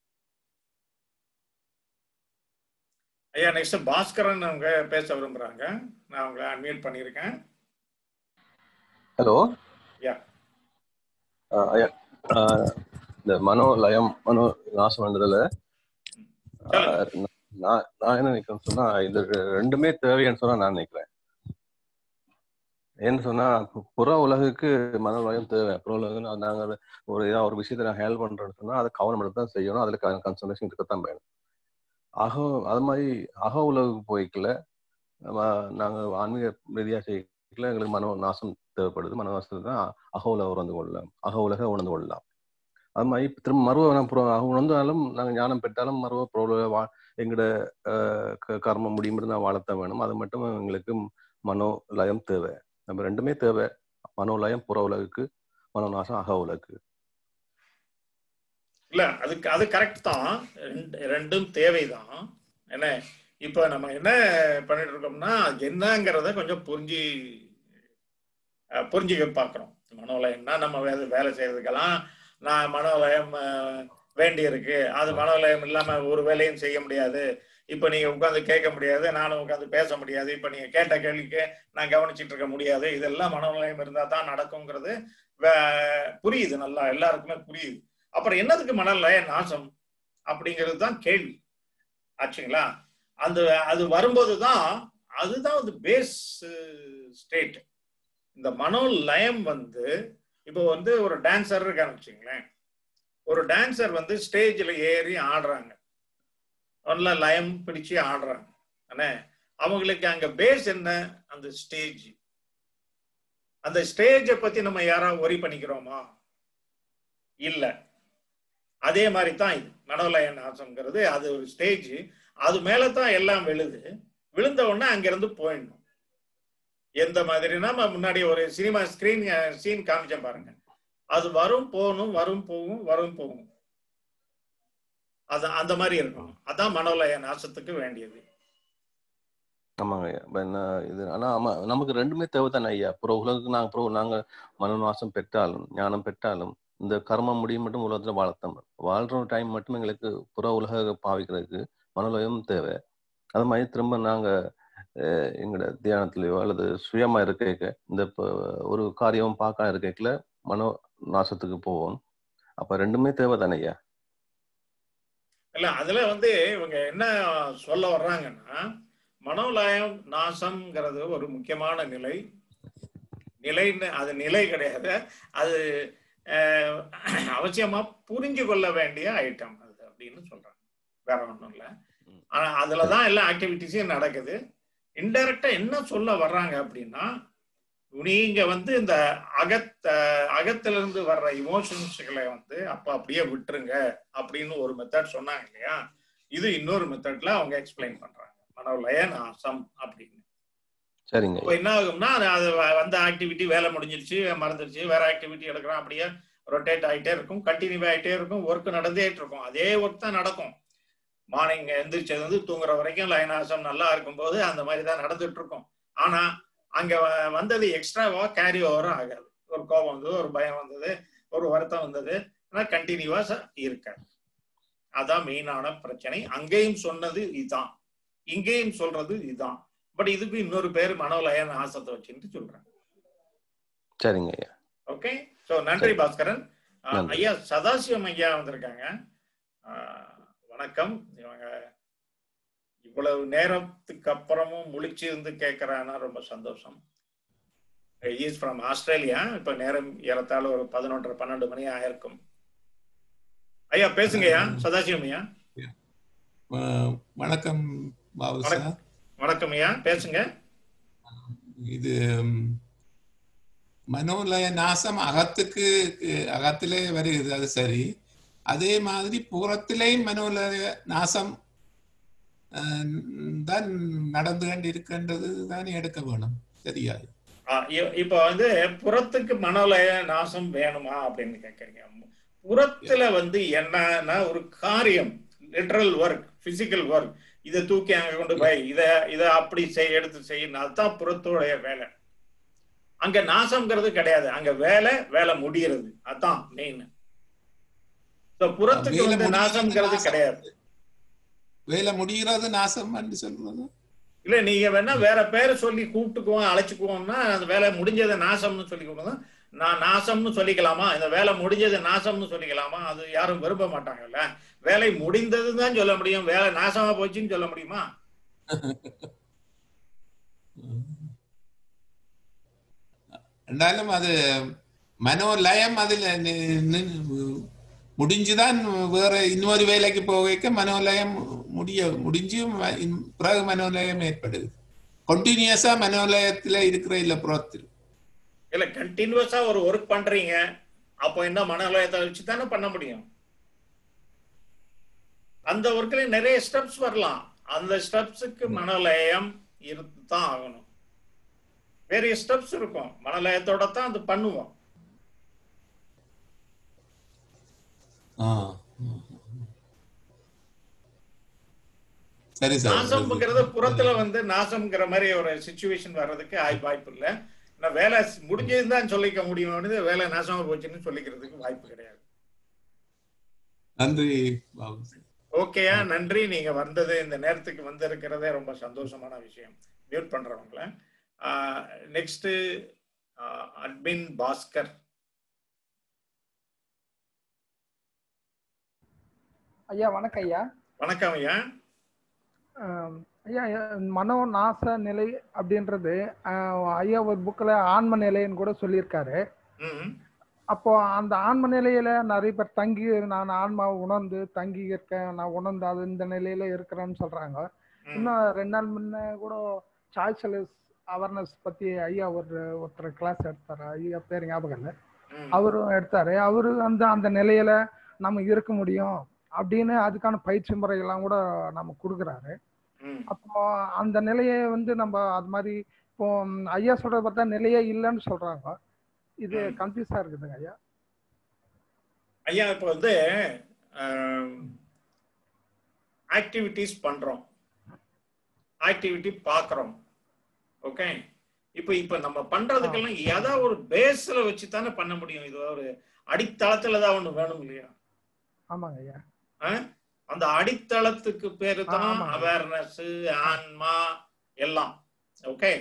ஐயா நெக்ஸ்ட் பாஸ்கரன் அவங்க பேச விரும்புறாங்க நான் அவங்களை அன்மியூட் பண்ணியிருக்கேன் ஹலோ Yeah. ஐயா ஆஹ் இந்த மனோ லயம் மனோ நாசம் பண்றதுல ஆஹ் நான் நான் என்ன நினைக்கிறேன்னு சொன்னா இது ரெ- ரெண்டுமே தேவைன்னு சொன்னா நான் நினைக்கிறேன் ஏன்னு சொன்னா பு- புற உலகுக்கு மன லயம் தேவை புற உலகம் நாங்க ஒரு ஏதாவது ஒரு விஷயத்தை நான் ஹேல் பண்றேன்னு சொன்னா அதை கவனம் எடுத்து தான் செய்யணும் அதுல கன்சன்ட்ரேஷன் இருக்கத்தான் வேணும் அக அது மாதிரி அக உலகுக்கு போய்க்கல நம்ம நாங்க ஆன்மீக ரீதியா செய்யல எங்களுக்கு மனோ நாசம் தேவைப்படுது மனோ நாசம் தான் அக உலக உணர்ந்து கொள்ளலாம் அக உலக உணர்ந்து கொள்ளலாம் அது மாதிரி இப்ப திரும்ப மறுவ நான் புற அக உணர்ந்தாலும் நாங்கள் ஞானம் பெற்றாலும் மறுவ புற வா எங்களோட ஆஹ் க- கர்மம் முடியும் தான் வாழத்தான் வேணும் அது மட்டும் எங்களுக்கு மனோ லயம் தேவை நம்ம ரெண்டுமே தேவை மனோ லயம் புற உலகுக்கு மனோ நாசம் அக உலகுக்கு இல்ல அதுக்கு அது கரெக்ட் தான் ரெண்டு- ரெண்டும் தேவைதான் என்ன இப்ப நம்ம என்ன பண்ணிட்டு இருக்கோம்னா அது என்னங்கிறத கொஞ்சம் புரிஞ்சு அஹ், புரிஞ்சுக்க பார்க்குறோம் மனோலயம்னா நம்ம வேலை வேலை செய்யறதுக்கெல்லாம் நான் மனோலயம் அஹ், வேண்டி இருக்கு அது மனோலயம் இல்லாம ஒரு வேலையும் செய்ய முடியாது இப்ப நீங்க உட்கார்ந்து கேட்க முடியாது நானும் உட்கார்ந்து பேச முடியாது இப்ப நீங்க கேட்ட கேள்விக்கு நான் கவனிச்சிட்டு இருக்க முடியாது இதெல்லாம் மனோலயம் இருந்தா தான் நடக்குங்கிறது வே- புரியுது நல்லா எல்லாருக்குமே புரியுது அப்புறம் என்னதுக்கு மணல்ல நாசம் அப்படிங்கிறது தான் கேள்வி ஆச்சுங்களா அந்த அது வரும்போது தான் அதுதான் வந்து பேஸ் ஸ்டேட் இந்த மனோ லயம் வந்து இப்போ வந்து ஒரு டான்சர் இருக்கான்னு வச்சுங்களேன் ஒரு டான்சர் வந்து ஸ்டேஜில் ஏறி ஆடுறாங்க நல்ல லயம் பிடிச்சு ஆடுறாங்க அண்ணே அவங்களுக்கு அங்க பேஸ் என்ன அந்த ஸ்டேஜ் அந்த ஸ்டேஜை பத்தி நம்ம யாராவது ஒரி பண்ணிக்கிறோமா இல்ல அதே மாதிரி தான் இது மனோலய நாசம்ங்கிறது அது ஒரு ஸ்டேஜ் அது மேல தான் எல்லாம் விழுது விழுந்த உடனே அங்கிருந்து போயிடணும் எந்த மாதிரினா நம்ம முன்னாடி ஒரு சினிமா ஸ்கிரீன் சீன் காமிச்சேன் பாருங்க அது வரும் போகணும் வரும் போகும் வரும் போகும் அது அந்த மாதிரி இருக்கும் அதான் மனோலய நாசத்துக்கு வேண்டியது ஆமாங்க ஐயா இப்ப என்ன இது ஆனா ஆமா நமக்கு ரெண்டுமே தேவை தானே ஐயா புற உலகுக்கு நாங்க புற நாங்க மனநாசம் பெற்றாலும் ஞானம் பெற்றாலும் இந்த கர்மம் முடியும் மட்டும் உலகத்துல வாழத்தான் வாழ்ற டைம் மட்டும் எங்களுக்கு புற உலக பாவிக்கிறதுக்கு மனோலயம் தேவை அது மாதிரி திரும்ப நாங்க அஹ், எங்களோட தியானத்திலயோ அல்லது சுயமா இருக்க இந்த இப்ப ஒரு காரியம் பார்க்க இருக்கல மனோ நாசத்துக்கு போவோம் அப்ப ரெண்டுமே தேவை தானே ஐயா இல்ல அதுல வந்து இவங்க என்ன சொல்ல வர்றாங்கன்னா மனோலயம் நாசம்ங்கிறது ஒரு முக்கியமான நிலை நிலைன்னு அது நிலை கிடையாது அது அஹ், அவசியமா புரிஞ்சு கொள்ள வேண்டிய ஐட்டம் அது அப்படின்னு சொல்றாங்க வேற ஒண்ணும் இல்ல ஆனா அதுலதான் எல்லா ஆக்டிவிட்டிஸும் நடக்குது இன்டைரக்டா என்ன சொல்ல வர்றாங்க அப்படின்னா நீங்க வந்து இந்த அகத்த அகத்துல இருந்து வர்ற இமோஷன்ஸ்களை வந்து அப்ப அப்படியே விட்டுருங்க அப்படின்னு ஒரு மெத்தட் சொன்னாங்க இல்லையா இது இன்னொரு மெத்தட்ல அவங்க எக்ஸ்பிளைன் பண்றாங்க மனோலய நாசம் அப்படின்னு சரிங்க இப்போ என்ன ஆகும்னா அது அது வ- வந்த ஆக்டிவிட்டி வேலை முடிஞ்சிருச்சு மறந்துருச்சு வேற ஆக்டிவிட்டி எடுக்கிறோம் அப்படியே ரொட்டேட் ஆகிட்டே இருக்கும் கண்டினியூ ஆகிட்டே இருக்கும் ஒர்க் நடந்தே இருக்கும் அதே ஒர்க் தான் நடக்கும் மார்னிங் எந்திரிச்சது வந்து தூங்குற வரைக்கும் லைனாசம் நல்லா இருக்கும்போது அந்த மாதிரி தான் நடந்துட்டு இருக்கும் ஆனா அங்க வ- வந்தது எக்ஸ்ட்ராவா கேரி ஓவரும் ஆகாது ஒரு கோபம் வந்தது ஒரு பயம் வந்தது ஒரு வருத்தம் வந்தது ஆனா கண்டினியூவா இருக்காது அதான் மெயினான பிரச்சனை அங்கேயும் சொன்னது இதுதான் இங்கேயும் சொல்றது இதுதான் பட் இதுக்கு இன்னொரு பேர் மனோலயன் ஆசத்தை வச்சுட்டு சொல்றேன் சரிங்க ஐயா ஓகே சோ நன்றி பாஸ்கரன் ஆஹ், நன்றி. ஐயா சதாசிவம் ஐயா வந்திருக்காங்க ஆஹ், வணக்கம் இவங்க இவ்வளவு நேரத்துக்கு அப்புறமும் முழிச்சு இருந்து கேட்கறான்னா ரொம்ப சந்தோஷம் இஸ் ஃப்ரம் ஆஸ்திரேலியா இப்ப நேரம் ஏறத்தாழ ஒரு பதினொன்றரை பன்னெண்டு மணி ஆயிருக்கும் ஐயா பேசுங்க ஐயா சதாசிவம் ஐயா வ- வணக்கம் பாபு சார் வணக்கம். வணக்கம் ஐயா பேசுங்க இது ம், மனோலய நாசம் அகத்துக்கு கு- அகத்திலே வருகிறது அது சரி அதே மாதிரி புறத்திலேயும் மனோலய நாசம் அஹ், தான் நடந்து கொண்டு இருக்கின்றது தானே எடுக்க வேணும் சரியா ஆ, இ- இப்போ வந்து புறத்துக்கு மனோலய நாசம் வேணுமா அப்படின்னு கேக்குறீங்க புறத்துல வந்து என்னன்னா ஒரு காரியம் லிட்ரல் ஒர்க் பிசிக்கல் ஒர்க் இதை தூக்கி அங்க கொண்டு போய் இத இத அப்படி செய் எடுத்து செய்யணும் அதுதான் புறத்தோடைய வேலை அங்க நாசம்ங்கிறது கிடையாது அங்க வேலை வேலை முடிகிறது அதான் மெயின் புறத்துக்கு வேலை வந்து முடிகிறது நாசம்ங்கிறது நாசம். கிடையாது வேலை முடிகிறது நாசம் என்று சொல்றது இல்ல நீங்க வேணா வேற பேரை சொல்லி கூப்பிட்டுக்குவோம் அழைச்சுக்குவோம்னா அந்த வேலை முடிஞ்சதை நாசம்னு சொல்லி கொடுங்க நான் நாசம்னு சொல்லிக்கலாமா இந்த வேலை முடிஞ்சது நாசம்னு சொல்லிக்கலாமா அது யாரும் விரும்ப மாட்டாங்கல்ல வேலை முடிந்ததுன்னு தான் சொல்ல முடியும் வேலை நாசமா போச்சுன்னு சொல்ல முடியுமா என்றாலும் அது மனோலயம் அதில் நி- நி- முடிஞ்சுதான் வேற இன்னொரு வேலைக்கு போக வைக்க மனோலயம் முடிய முடிஞ்சு ம- இன்- பிறகு மனோலயம் ஏற்படுது கண்டினியூஸா மனோலயத்துல இருக்கிற இல்ல புறத்தில் இல்ல கண்டினியூஸா ஒரு ஒர்க் பண்றீங்க அப்போ என்ன மனநிலையத்தை வச்சு தானே பண்ண முடியும் அந்த ஒர்க்ல நிறைய ஸ்டெப்ஸ் வரலாம் அந்த ஸ்டெப்ஸுக்கு மனலயம் இருந்து தான் ஆகணும் வேற ஸ்டெப்ஸ் இருக்கும் மனலயத்தோட தான் அது பண்ணுவோம் ஆ. சரி சார் நாசம்ங்கிறது புறத்துல வந்து நாசம்ங்கிற மாதிரி ஒரு சுச்சுவேஷன் வர்றதுக்கு ஆய் வாய்ப்பு இல்ல நான் வேலை முடிஞ்சதுன்னு தான் சொல்லிக்க முடியும் வேலை நாசமா போச்சுன்னு சொல்லிக்கிறதுக்கு வாய்ப்பு கிடையாது நன்றி பாபு சார் ஓகேயா நன்றி நீங்க வந்தது இந்த நேரத்துக்கு வந்திருக்கிறதே ரொம்ப சந்தோஷமான விஷயம் மியூட் பண்றவங்கள நெக்ஸ்ட் அட்மின் பாஸ்கர் ஐயா வணக்கம் ஐயா வணக்கம் ஐயா ஆம், ஐயா மனோ நாச நிலை அப்படின்றது ஆஹ், ஐயா ஒரு புக்கில் ஆன்ம நிலைன்னு கூட சொல்லியிருக்காரு ம் அப்போ அந்த ஆன்ம நிலையில நிறைய பேர் தங்கி நான் ஆன்மாவை உணர்ந்து தங்கி இருக்கேன் நான் உணர்ந்து அது இந்த நிலையில இருக்கிறேன்னு சொல்றாங்க ம். இன்னும் ரெண்டு நாள் முன்ன கூட சாய்ஸ்லெஸ் அவேர்னஸ் பத்தி ஐயா ஒரு ஒருத்தர் கிளாஸ் எடுத்தாரு ஐயா பேர் ஞாபகம் இல்லை ம். அவரும் எடுத்தாரு அவரு அந்த அந்த நிலையில நம்ம இருக்க முடியும் அப்படின்னு அதுக்கான பயிற்சி முறைகள்லாம் கூட நம்ம கொடுக்குறாரு ம். அப்போ அந்த நிலையை வந்து நம்ம அது மாதிரி இப்போ அப்போ ம், ஐயா சொல்றத பார்த்தா நிலையே இல்லைன்னு சொல்றாங்க இது ம். கன்ஃபியூஸா இருக்குதுங்க ஐயா ஐயா இப்போ வந்து ஆக்டிவிட்டிஸ் பண்றோம் ஆக்டிவிட்டி பார்க்குறோம் ஓகே இப்போ இப்போ நம்ம பண்றதுக்கெல்லாம் ஏதோ ஒரு பேஸ்ல வச்சு தானே பண்ண முடியும் இது ஒரு அடித்தளத்துல தான் ஒண்ணு வேணும் இல்லையா ஆமாங்க ஐயா அந்த அடித்தளத்துக்கு பேரு தான் ஆமா. அவேர்னஸ் ஆன்மா எல்லாம் ஓகே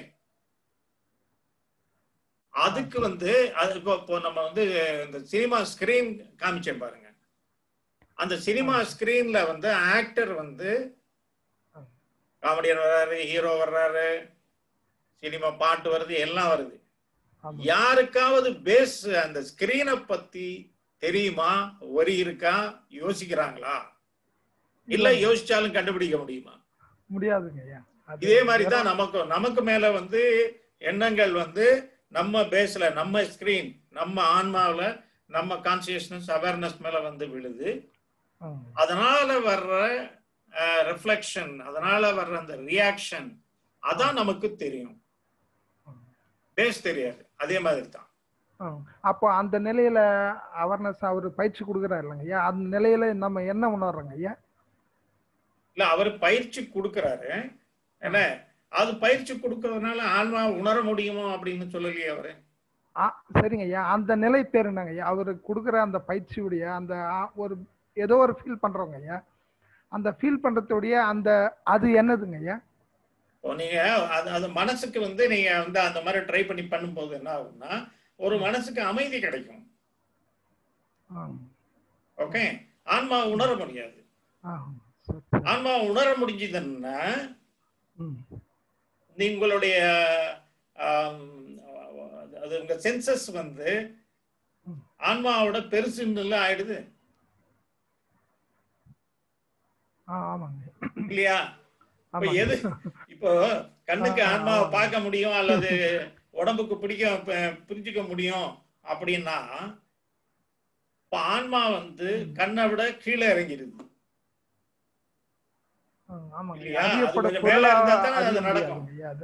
அதுக்கு வந்து அது இப்போ இப்போ நம்ம வந்து இந்த சினிமா ஸ்கிரீன் காமிச்சேன் பாருங்க அந்த சினிமா ஸ்கிரீன்ல வந்து ஆக்டர் வந்து காமெடியன் வர்றாரு ஹீரோ வர்றாரு சினிமா பாட்டு வருது எல்லாம் வருது ஆமா யாருக்காவது பேஸ் அந்த ஸ்கிரீனை பத்தி தெரியுமா ஒரி இருக்கா யோசிக்கிறாங்களா இல்ல யோசிச்சாலும் கண்டுபிடிக்க முடியுமா முடியாதுங்க ஐயா அது இதே மாதிரி தான் நமக்கு நமக்கு மேல வந்து எண்ணங்கள் வந்து நம்ம பேஸ்ல நம்ம ஸ்கிரீன் நம்ம ஆன்மாவுல நம்ம கான்சியஸ்னஸ் அவேர்னஸ் மேல வந்து விழுது ம், அதனால வர்ற ரிஃப்ளெக்ஷன் அதனால வர்ற அந்த ரியாக்ஷன் அதான் நமக்கு தெரியும் பேஸ் தெரியாது அதே மாதிரி தான் ம். அப்போ அந்த நிலையில அவேர்னஸ் அவர் பயிற்சி கொடுக்குறாரு இல்லைங்க ஐயா அந்த நிலையில நம்ம என்ன உணர்றோங்க ஐயா இல்ல அவர் பயிற்சி கொடுக்கறாரு என்ன அது பயிற்சி கொடுக்கறதுனால ஆன்மா உணர முடியுமோ அப்படின்னு சொல்லலையே அவரு ஆ, சரிங்க ஐயா அந்த நிலை பேர் என்னங்க ஐயா அவர் கொடுக்குற அந்த பயிற்சியுடைய அந்த ஆ, ஒரு ஏதோ ஒரு ஃபீல் பண்றவங்க ஐயா அந்த ஃபீல் பண்றதுடைய அந்த அது என்னதுங்க ஐயா இப்போ நீங்க அது அது மனசுக்கு வந்து நீங்க வந்து அந்த மாதிரி ட்ரை பண்ணி பண்ணும்போது என்ன ஆகும்னா ஒரு மனசுக்கு அமைதி கிடைக்கும் ம், ஓகே ஆன்மா உணர முடியாது ஆ, சரி, சரி. ஆன்மா உணர முடிஞ்சதுன்னா ம், உங்களுடைய ஆம், அது உங்க சென்சஸ் வந்து ம். ஆன்மாவோட பெருசுன்னு ஆயிடுது ஆ, ஆமாங்க இல்லையா இப்ப ஆமாங்க. எது இப்போ கண்ணுக்கு ஆ, ஆ, ஆன்மாவை ஆ. பார்க்க முடியும் அல்லது உடம்புக்கு பிடிக்க ப- புரிஞ்சுக்க முடியும் அப்படின்னா இப்ப ஆன்மா வந்து கண்ணை விட கீழே இறங்கிடுது ஆ, ஆமாங்க இல்லையா? அறியப்பட அது கொஞ்சம் மேல பொருளா இருந்தா தானே அது அறிய நடக்கும். முடியாதுங்க ஐயா, அது.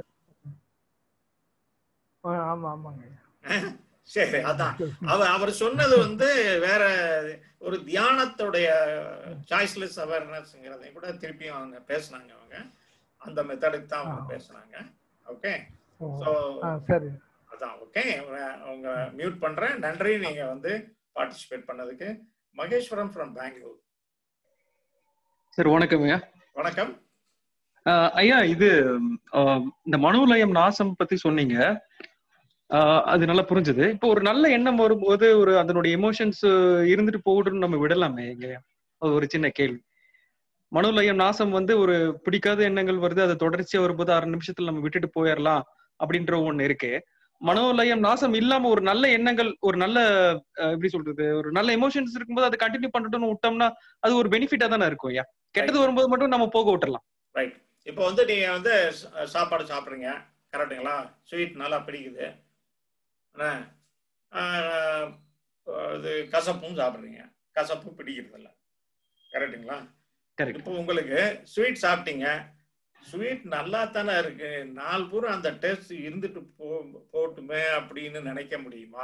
ஆ, ஆமா ஆமாங்க ஐயா. சரி அதான் அவர் அவர் சொன்னது வந்து வேற ஒரு தியானத்துடைய சாய்ஸ்லெஸ் அவேர்னஸ்ங்கிறதை கூட திருப்பியும் அவங்க பேசுனாங்க அவங்க அந்த மெத்தடுக்கு தான் அவங்க ஆ. பேசுனாங்க ஓகே ஓ, ஸோ ஆ, சரி அதான் ஓகே அவங்க மியூட் பண்றேன் நன்றி நீங்க வந்து பார்ட்டிசிபேட் பண்ணதுக்கு மகேஸ்வரம் ஃப்ரம் பெங்களூர் சார் வணக்கம் ஐயா வணக்கம் அஹ் ஐயா இது அஹ், இந்த மனோலயம் நாசம் பத்தி சொன்னீங்க அஹ், அது நல்லா புரிஞ்சுது இப்போ ஒரு நல்ல எண்ணம் வரும்போது ஒரு அதனுடைய எமோஷன்ஸ் இருந்துட்டு போகட்டும்னு நம்ம விடலாமே எங்க அது ஒரு சின்ன கேள்வி மனோலயம் நாசம் வந்து ஒரு பிடிக்காத எண்ணங்கள் வருது அது தொடர்ச்சியா வரும்போது அரை நிமிஷத்துல நம்ம விட்டுட்டு போயிடலாம் அப்படின்ற ஒண்ணு இருக்கு மனோலயம் நாசம் இல்லாம ஒரு நல்ல எண்ணங்கள் ஒரு நல்ல அஹ், எப்படி சொல்றது ஒரு நல்ல எமோஷன்ஸ் இருக்கும்போது அதை கண்டினியூ பண்ணிட்டோம்னு விட்டோம்னா அது ஒரு பெனிஃபிட்டா தானே இருக்கும் ஐயா கெட்டது வரும்போது மட்டும் நம்ம போக விட்டுறலாம் ரைட் இப்போ வந்து நீங்க வந்து ச- சாப்பாடு சாப்பிட்றீங்க கரெக்டுங்களா ஸ்வீட் நல்லா பிடிக்குது என்ன? ஆஹ், இது கசப்பும் சாப்பிட்றீங்க கசப்பு பிடிக்கிறது இல்ல கரெக்டுங்களா கரெக்ட் இப்போ உங்களுக்கு ஸ்வீட் சாப்பிட்டீங்க ஸ்வீட் நல்லா தானே இருக்கு நாலு பூரா அந்த டேஸ்ட் இருந்துட்டு போ போட்டுமே அப்படின்னு நினைக்க முடியுமா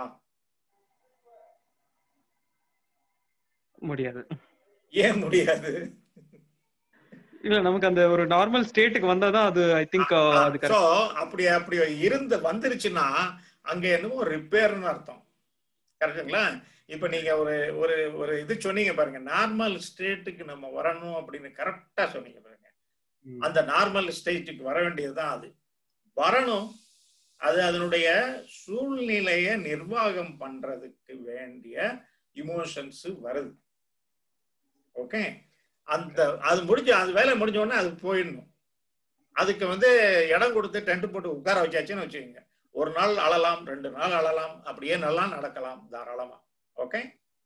முடியாது ஏன் முடியாது இல்ல நமக்கு அந்த ஒரு நார்மல் ஸ்டேட்டுக்கு வந்தாதான் அது ஐ திங்க் அது சோ correct. அப்படி அப்படி இருந்து வந்துருச்சுன்னா அங்க என்னமோ ரிப்பேர்னு அர்த்தம் கரெக்டுங்களா இப்ப நீங்க ஒரு ஒரு ஒரு இது சொன்னீங்க பாருங்க நார்மல் ஸ்டேட்டுக்கு நம்ம வரணும் அப்படின்னு கரெக்டா சொன்னீங்க பாருங்க ம். அந்த நார்மல் ஸ்டேட்டுக்கு வர வேண்டியதுதான் அது வரணும் அது அதனுடைய சூழ்நிலைய நிர்வாகம் பண்றதுக்கு வேண்டிய இமோஷன்ஸ் வருது ஓகே அந்த அது முடிஞ்சு அது வேலை முடிஞ்ச உடனே அது போயிடணும் அதுக்கு வந்து இடம் கொடுத்து டென்ட் போட்டு உட்கார வச்சாச்சுன்னு வச்சுக்கோங்க ஒரு நாள் அழலாம் ரெண்டு நாள் அழலாம் அப்படியே நல்லா நடக்கலாம் தாராளமா ஓகே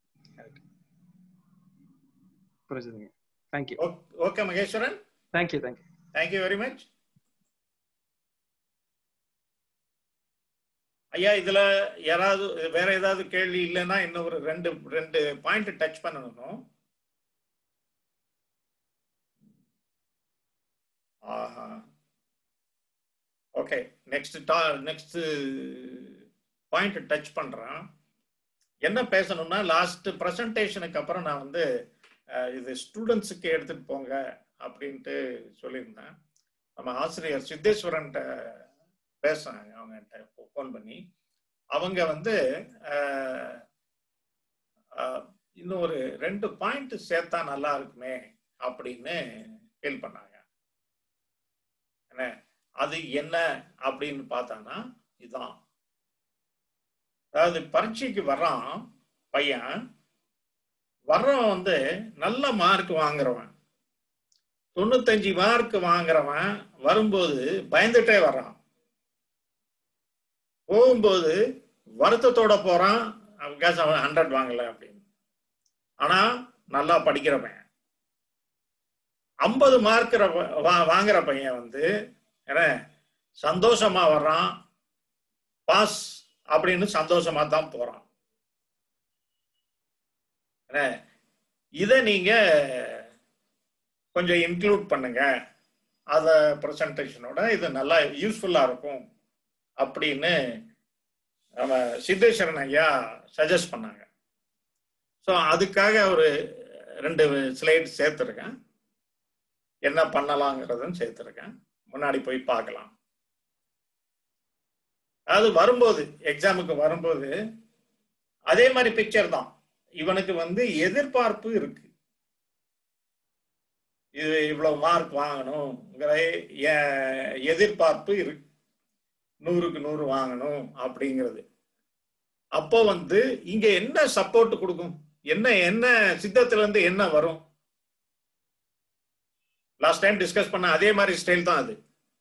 புரிஞ்சுதுங்க thank you okay Maheswaran thank you thank you thank you very much ஐயா இதுல யாராவது வேற ஏதாவது கேள்வி இல்லைன்னா இன்னும் ஒரு ரெண்டு ரெண்டு பாயிண்ட் டச் பண்ணணும் ஆஹா ஓகே நெக்ஸ்ட் டா நெக்ஸ்ட் பாயிண்ட் டச் பண்றேன் என்ன பேசணும்னா லாஸ்ட் ப்ரெசன்டேஷனுக்கு அப்புறம் நான் வந்து அஹ், இது ஸ்டூடெண்ட்ஸுக்கு எடுத்துட்டு போங்க அப்படின்ட்டு சொல்லியிருந்தேன் நம்ம ஆசிரியர் சித்தேஸ்வரன்ட்ட பேசுனாங்க அவங்ககிட்ட ஃபோன் பண்ணி அவங்க வந்து அஹ், அஹ், இன்னும் ஒரு ரெண்டு பாயிண்ட் சேர்த்தா நல்லா இருக்குமே அப்படின்னு ஃபீல் பண்ணாங்க என்ன அது என்ன அப்படின்னு பார்த்தானா இதுதான் அதாவது பரீட்சைக்கு வர்றான் பையன் வர்றவன் வந்து நல்ல மார்க் வாங்குறவன் தொண்ணூத்தஞ்சு மார்க் வாங்குறவன் வரும்போது பயந்துட்டே வர்றான் போகும்போது வருத்தத்தோட போறான் அவன் அவன் ஹண்ட்ரட் வாங்கல அப்படின்னு ஆனா நல்லா படிக்கிறவன் ஐம்பது மார்க் வாங்குற பையன் வந்து என்ன சந்தோஷமா வர்றான் பாஸ் அப்படின்னு சந்தோஷமா தான் போறான் என்ன இதை நீங்க கொஞ்சம் இன்க்ளூட் பண்ணுங்க அத ப்ரெசன்டேஷனோட இது நல்லா யூஸ்ஃபுல்லா இருக்கும் அப்படின்னு நம்ம சித்தேஸ்வரன் ஐயா சஜஸ்ட் பண்ணாங்க ஸோ அதுக்காக ஒரு ரெண்டு ஸ்லைட் சேர்த்துருக்கேன் என்ன பண்ணலாங்கிறதும் சேர்த்துருக்கேன் முன்னாடி போய் பார்க்கலாம் அது வரும்போது எக்ஸாமுக்கு வரும்போது அதே மாதிரி பிக்சர் தான் இவனுக்கு வந்து எதிர்பார்ப்பு இருக்கு இது இவ்வளவு மார்க் வாங்கணுங்கிற எ- எதிர்பார்ப்பு இருக்கு நூறுக்கு நூறு வாங்கணும் அப்படிங்கிறது அப்போ வந்து இங்க என்ன சப்போர்ட் கொடுக்கும் என்ன என்ன சித்தத்துல இருந்து என்ன வரும் லாஸ்ட் டைம் டிஸ்கஸ் பண்ண அதே மாதிரி ஸ்டைல் தான் அது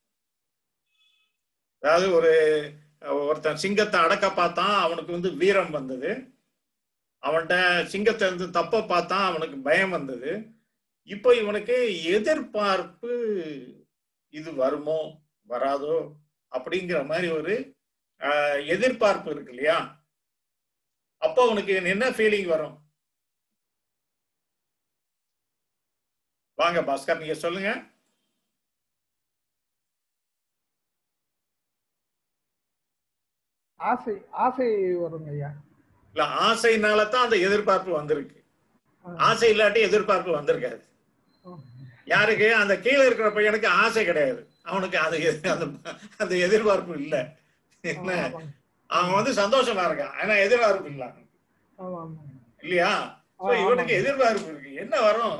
அதாவது ஒரு ஒருத்தன் சிங்கத்தை அடக்க பார்த்தான் அவனுக்கு வந்து வீரம் வந்தது அவன்கிட்ட சிங்கத்தை வந்து தப்ப பார்த்தான் அவனுக்கு பயம் வந்தது இப்போ இவனுக்கு எதிர்பார்ப்பு இது வருமோ வராதோ அப்படிங்கிற மாதிரி ஒரு ஆஹ், எதிர்பார்ப்பு இருக்கு இல்லையா அப்போ அவனுக்கு என்ன ஃபீலிங் வரும் வாங்க பாஸ்கர் நீங்க சொல்லுங்க ஆசை ஆசை வருங்க ஐயா இல்ல ஆசைனால தான் அந்த எதிர்பார்ப்பு வந்திருக்கு ஆசை இல்லாட்டி எதிர்பார்ப்பு வந்திருக்காது யாருக்கு அந்த கீழே இருக்கிற பையனுக்கு ஆசை கிடையாது அவனுக்கு அது எது- அந்த அந்த எதிர்பார்ப்பு இல்ல என்ன ஆமாங்க. அவன் வந்து சந்தோஷமா இருக்கான் ஆனா எதிர்பார்ப்பு இல்ல ஆமா ஆமா இல்லையா So ஆ, இவனுக்கு ஆமாங்க. எதிர்பார்ப்பு இருக்கு என்ன வரும்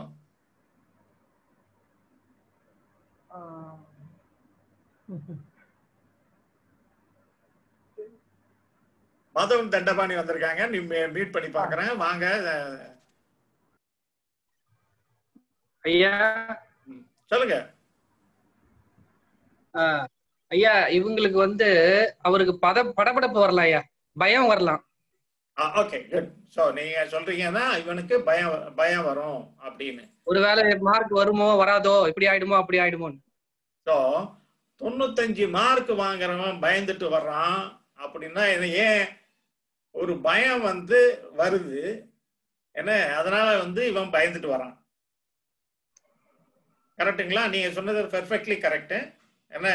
ஆ. மதவன் தண்டபாணி வந்திருக்காங்க நீ மீட் பண்ணி பாக்குறேன் வாங்க அஹ், ஐயா சொல்லுங்க ஆஹ், ஐயா இவங்களுக்கு வந்து அவருக்கு பத படபடப்பு வரலாம் ஐயா பயம் வரலாம் ஓகே குட் சோ நீங்க சொல்றீங்கன்னா இவனுக்கு பயம் பயம் வரும் அப்படின்னு ஒருவேளை மார்க் வருமோ வராதோ இப்படி ஆயிடுமோ அப்படி ஆயிடுமோ ஸோ தொண்ணூத்தஞ்சு மார்க் வாங்குறவன் பயந்துட்டு வர்றான் அப்படின்னா இது ஏன் ஒரு பயம் வந்து வருது என்ன அதனால வந்து இவன் பயந்துட்டு வரான் கரெக்ட்டுங்களா நீங்க சொன்னது பெர்ஃபெக்ட்லி கரெக்ட் என்ன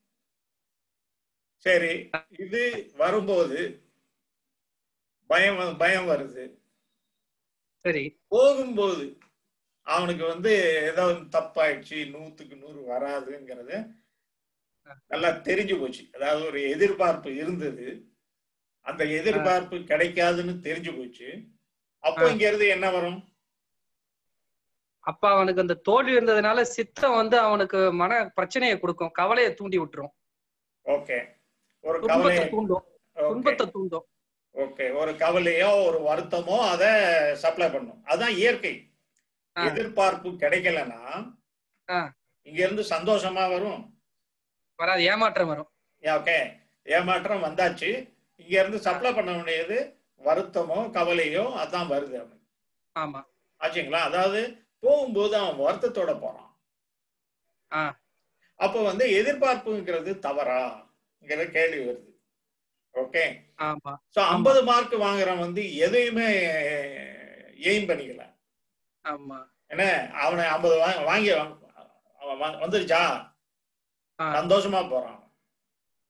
சரி இது வரும்போது பயம் வ- பயம் வருது சரி போகும்போது அவனுக்கு வந்து ஏதோ தப்பாயிடுச்சு நூத்துக்கு நூறு வராதுங்கிறது நல்லா தெரிஞ்சு போச்சு அதாவது ஒரு எதிர்பார்ப்பு இருந்தது அந்த எதிர்பார்ப்பு கிடைக்காதுன்னு தெரிஞ்சு போச்சு அப்போ ஆ. இங்க இருந்து என்ன வரும் அப்ப அவனுக்கு அந்த தோல்வி இருந்ததுனால சித்தம் வந்து அவனுக்கு மன பிரச்சனையை கொடுக்கும் கவலையை தூண்டி விட்டுரும் ஓகே ஒரு கவலை துன்பத்தை தூண்டும் துன்பத்தை தூண்டும் ஓகே ஒரு கவலையோ ஒரு வருத்தமோ அத சப்ளை பண்ணும் அதான் இயற்கை ஆ. எதிர்பார்ப்பு கிடைக்கலன்னா ஆ. இங்க இருந்து சந்தோஷமா வரும் வராது ஏமாற்றம் வரும் ஓகே ஏமாற்றம் வந்தாச்சு இங்க இருந்து சப்ளை பண்ண வேண்டியது வருத்தமோ கவலையோ அதான் வருது அவனுக்கு ஆமா ஆச்சுங்களா அதாவது போகும்போது அவன் வருத்தத்தோட போறான் ஆ. அப்போ வந்து எதிர்பார்ப்புங்கிறது தவறாங்கிற கேள்வி வருது ஓகே ஆமா சோ ஐம்பது மார்க் வாங்குறவன் வந்து எதையுமே எய்ம் பண்ணிக்கல ஆமா என்ன அவனை ஐம்பது வாங்கி வாங்கி அவன் வ- வந்துருச்சா ஆ. சந்தோஷமா போறான்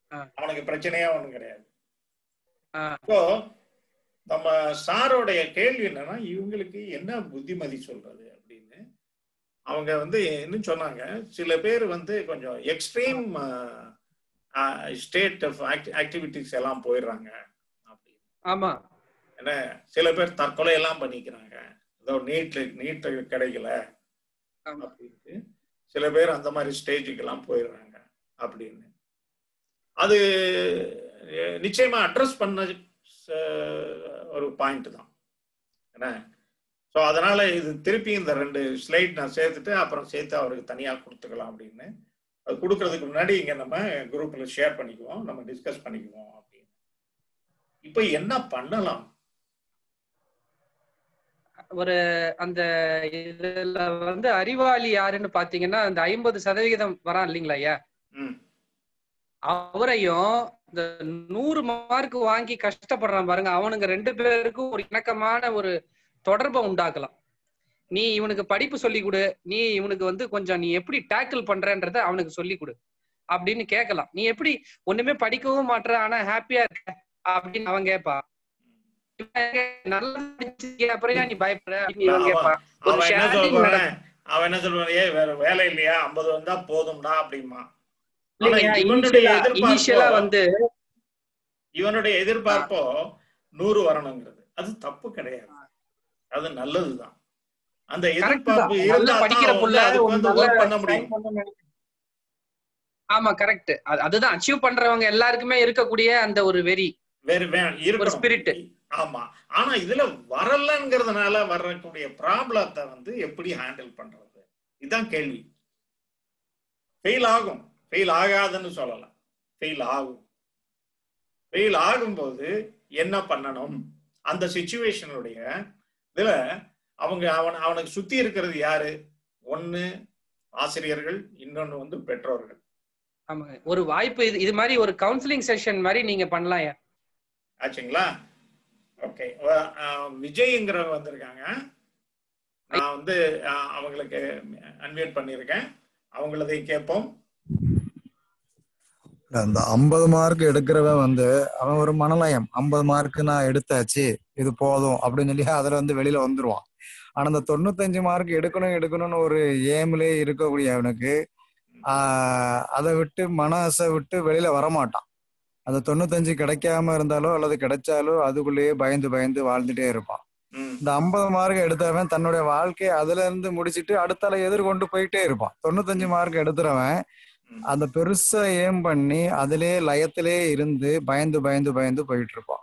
ஆ. அவனுக்கு பிரச்சனையே ஒண்ணும் கிடையாது ஆ. இப்போ நம்ம சாரோடைய கேள்வி என்னன்னா இவங்களுக்கு என்ன புத்திமதி சொல்றது அப்படின்னு அவங்க வந்து என்ன சொன்னாங்க சில பேர் வந்து கொஞ்சம் எக்ஸ்ட்ரீம் ஸ்டேட் ஆஃப் ஆக்டிவிட்டிஸ் எல்லாம் போயிடுறாங்க அப்படின்னு ஆமா என்ன சில பேர் தற்கொலை எல்லாம் பண்ணிக்கிறாங்க ஏதோ நீட் நீட் கிடைக்கல ஆமா. அப்படின்ட்டு சில பேர் அந்த மாதிரி ஸ்டேஜுக்கு எல்லாம் போயிடுறாங்க அப்படின்னு அது அஹ், நிச்சயமா அட்ரஸ் பண்ண அஹ், ஒரு பாயிண்ட் தான் என்ன ஸோ அதனால இது திருப்பி இந்த ரெண்டு ஸ்லைட் நான் சேர்த்துட்டு அப்புறம் சேர்த்து அவருக்கு தனியா கொடுத்துக்கலாம் அப்படின்னு அது கொடுக்கறதுக்கு முன்னாடி இங்க நம்ம குரூப்ல ஷேர் பண்ணிக்குவோம் நம்ம டிஸ்கஸ் பண்ணிக்குவோம் அப்படின்னு இப்போ என்ன பண்ணலாம் ஒரு அந்த இதுல வந்து அறிவாளி யாருன்னு பாத்தீங்கன்னா அந்த ஐம்பது சதவிகிதம் வரான் இல்லைங்களா ஐயா ம் அவரையும் இந்த நூறு மார்க் வாங்கி கஷ்டப்படுறான் பாருங்க அவனுங்க ரெண்டு பேருக்கும் ஒரு இணக்கமான ஒரு தொடர்பை உண்டாக்கலாம் நீ இவனுக்கு படிப்பு சொல்லி கொடு நீ இவனுக்கு வந்து கொஞ்சம் நீ எப்படி டேக்கிள் பண்றன்றத அவனுக்கு சொல்லி கொடு அப்படின்னு கேட்கலாம் நீ எப்படி ஒண்ணுமே படிக்கவும் மாட்ற ஆனா ஹாப்பியா இருக்க அப்படின்னு அவன் கேட்பா நல்லா படிச்சிருக்கிய அப்புறம் ஏன் நீ பயப்படுற அப்படின்னு இவன் கேட்பா ஒரு அவன் என்ன sharing சொல்றான் நடக்கும். அவன் என்ன சொல்றான் ஏ வேற வேலை இல்லையா ஐம்பது வந்தா போதும்டா அப்படிமா இல்லைங்க, இவனுடைய initial-ஆ- initial-ஆ எதிர்பார்ப்போ வந்து இவனுடைய எதிர்பார்ப்போ நூறு வரணுங்கிறது அது தப்பு கிடையாது அது நல்லதுதான் அந்த correct எதிர்பார்ப்பு தான். நல்லா இருந்தா படிக்கிற தான் புள்ள வந்து அதுக்கு ஒரு வந்து நல்ல ஒர்க் பண்ண முடியும் sign பண்ணணும்னு நினைக்கிறேன். ஆமா கரெக்ட் அதுதான் அச்சீவ் பண்றவங்க எல்லாருக்குமே இருக்கக்கூடிய அந்த ஒரு வெறி வேற வே- ஒரு இருக்கணும் ஸ்பிரிட் ஆமா ஆனா இதுல வரலங்கிறதுனால வரக்கூடிய ப்ராப்ளத்தை வந்து எப்படி ஹேண்டில் பண்றது இதுதான் கேள்வி ஃபெயில் ஆகும் ஃபெயில் ஆகாதுன்னு சொல்லலாம் ஃபெயில் ஆகும் ஃபெயில் ஆகும்போது என்ன பண்ணணும் அந்த சுச்சுவேஷனுடைய இதுல அவங்க அவன் அவனுக்கு சுத்தி இருக்கிறது யாரு ஒண்ணு ஆசிரியர்கள் இன்னொன்னு வந்து பெற்றோர்கள் ஆமாங்க ஒரு வாய்ப்பு இது இது மாதிரி ஒரு கவுன்சிலிங் செஷன் மாதிரி நீங்க பண்ணலாம் ஐயா. ஆச்சுங்களா ஓகே விஜய்ங்கிறவங்க வந்திருக்காங்க நான் வந்து அஹ், அவங்களுக்கு அன்மியூட் பண்ணியிருக்கேன் அவங்களதை கேட்போம் அந்த ஐம்பது மார்க் எடுக்கிறவன் வந்து அவன் ஒரு மனநயம் ஐம்பது மார்க் நான் எடுத்தாச்சு இது போதும் அப்படின்னு சொல்லி அதுல வந்து வெளியில வந்துருவான் ஆனா அந்த தொண்ணூத்தஞ்சு மார்க் எடுக்கணும் எடுக்கணும்னு ஒரு ஏம்லயே இருக்கக்கூடிய அவனுக்கு ஆஹ் அதை விட்டு மனசை விட்டு வெளியில வரமாட்டான் அந்த தொண்ணூத்தஞ்சு கிடைக்காம இருந்தாலோ அல்லது கிடைச்சாலோ அதுக்குள்ளேயே பயந்து பயந்து வாழ்ந்துட்டே இருப்பான் ம், இந்த ஐம்பது மார்க் எடுத்தவன் தன்னுடைய வாழ்க்கையை அதுல இருந்து முடிச்சிட்டு அடுத்தால எதிர்கொண்டு போயிட்டே இருப்பான் தொண்ணூத்தஞ்சு மார்க் எடுத்துறவன் ம். அந்த பெருசா ஏம் பண்ணி அதிலே லயத்திலே இருந்து பயந்து பயந்து பயந்து போயிட்டு இருப்பான்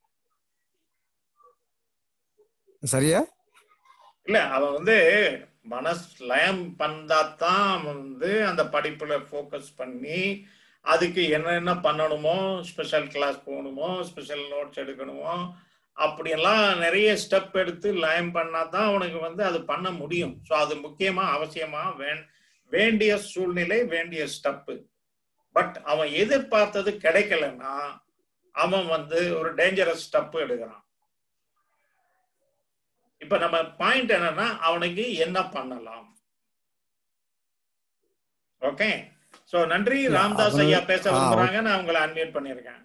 சரியா இல்ல அவன் வந்து மனஸ் லயம் பண்ணாதான் அவன் வந்து அந்த படிப்புல ஃபோக்கஸ் பண்ணி அதுக்கு என்னென்ன பண்ணணுமோ ஸ்பெஷல் கிளாஸ் போகணுமோ ஸ்பெஷல் நோட்ஸ் எடுக்கணுமோ அப்படியெல்லாம் நிறைய ஸ்டெப் எடுத்து லயம் பண்ணாதான் அவனுக்கு வந்து அது பண்ண முடியும் ஸோ அது முக்கியமா அவசியமா வேண் வேண்டிய சூழ்நிலை வேண்டிய ஸ்டெப்பு பட் அவன் எதிர்பார்த்தது கிடைக்கலன்னா அவன் வந்து ஒரு டேஞ்சரஸ் ஸ்டெப் எடுக்கிறான் இப்ப நம்ம பாயிண்ட் என்னன்னா அவனுக்கு என்ன பண்ணலாம் ஓகே சோ நன்றி இல்ல, ராம்தாஸ் அவனு- ஐயா பேச ஆ, விரும்புறாங்க நான் உங்களை அன்மியூட் பண்ணியிருக்கேன்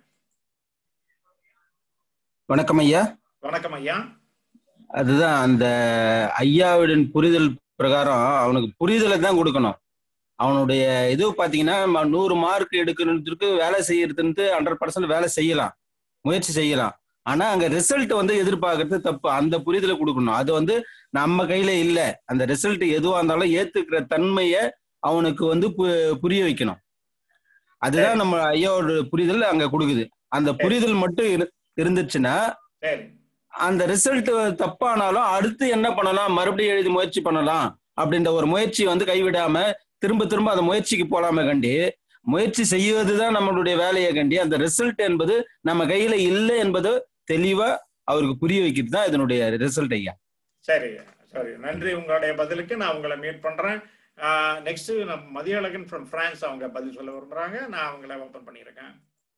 வணக்கம் ஐயா வணக்கம் ஐயா அதுதான் அந்த ஐயாவுடன் புரிதல் பிரகாரம் அவனுக்கு புரிதலை தான் கொடுக்கணும் அவனுடைய இது பாத்தீங்கன்னா ம- நூறு மார்க் எடுக்கிறதுக்கு வேலை செய்யறதுன்ட்டு ஹண்ட்ரட் பர்சன்ட் வேலை செய்யலாம் முயற்சி செய்யலாம் ஆனா அங்க ரிசல்ட் வந்து எதிர்பார்க்கறது தப்பு அந்த புரிதலை கொடுக்கணும் அது வந்து நம்ம கையில இல்ல அந்த ரிசல்ட் எதுவா இருந்தாலும் ஏத்துக்கிற தன்மைய அவனுக்கு வந்து பு- புரிய வைக்கணும் அதுதான் நம்ம ஐயாவோட புரிதல் அங்க கொடுக்குது அந்த புரிதல் மட்டும் இரு- இருந்துச்சுன்னா சரி அந்த ரிசல்ட் தப்பானாலும் அடுத்து என்ன பண்ணலாம் மறுபடியும் எழுதி முயற்சி பண்ணலாம் அப்படின்ற ஒரு முயற்சி வந்து கைவிடாம திரும்ப திரும்ப அந்த முயற்சிக்கு போலாமே கண்டி முயற்சி செய்வதுதான் நம்மளுடைய வேலையை கண்டி அந்த ரிசல்ட் என்பது நம்ம கையில இல்லை என்பது தெளிவா அவருக்கு புரிய வைக்கிறது தான் இதனுடைய ரிசல்ட் ஐயா சரி சரி நன்றி உங்களுடைய பதிலுக்கு நான் உங்களை மீட் பண்றேன் நெக்ஸ்ட் நம்ம மதியழகன் ஃப்ரம் பிரான்ஸ் அவங்க பதில் சொல்ல விரும்புறாங்க நான் அவங்கள ஓப்பன் பண்ணியிருக்கேன்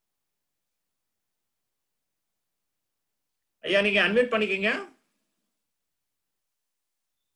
ஐயா நீங்க அன்மியூட் பண்ணிக்கங்க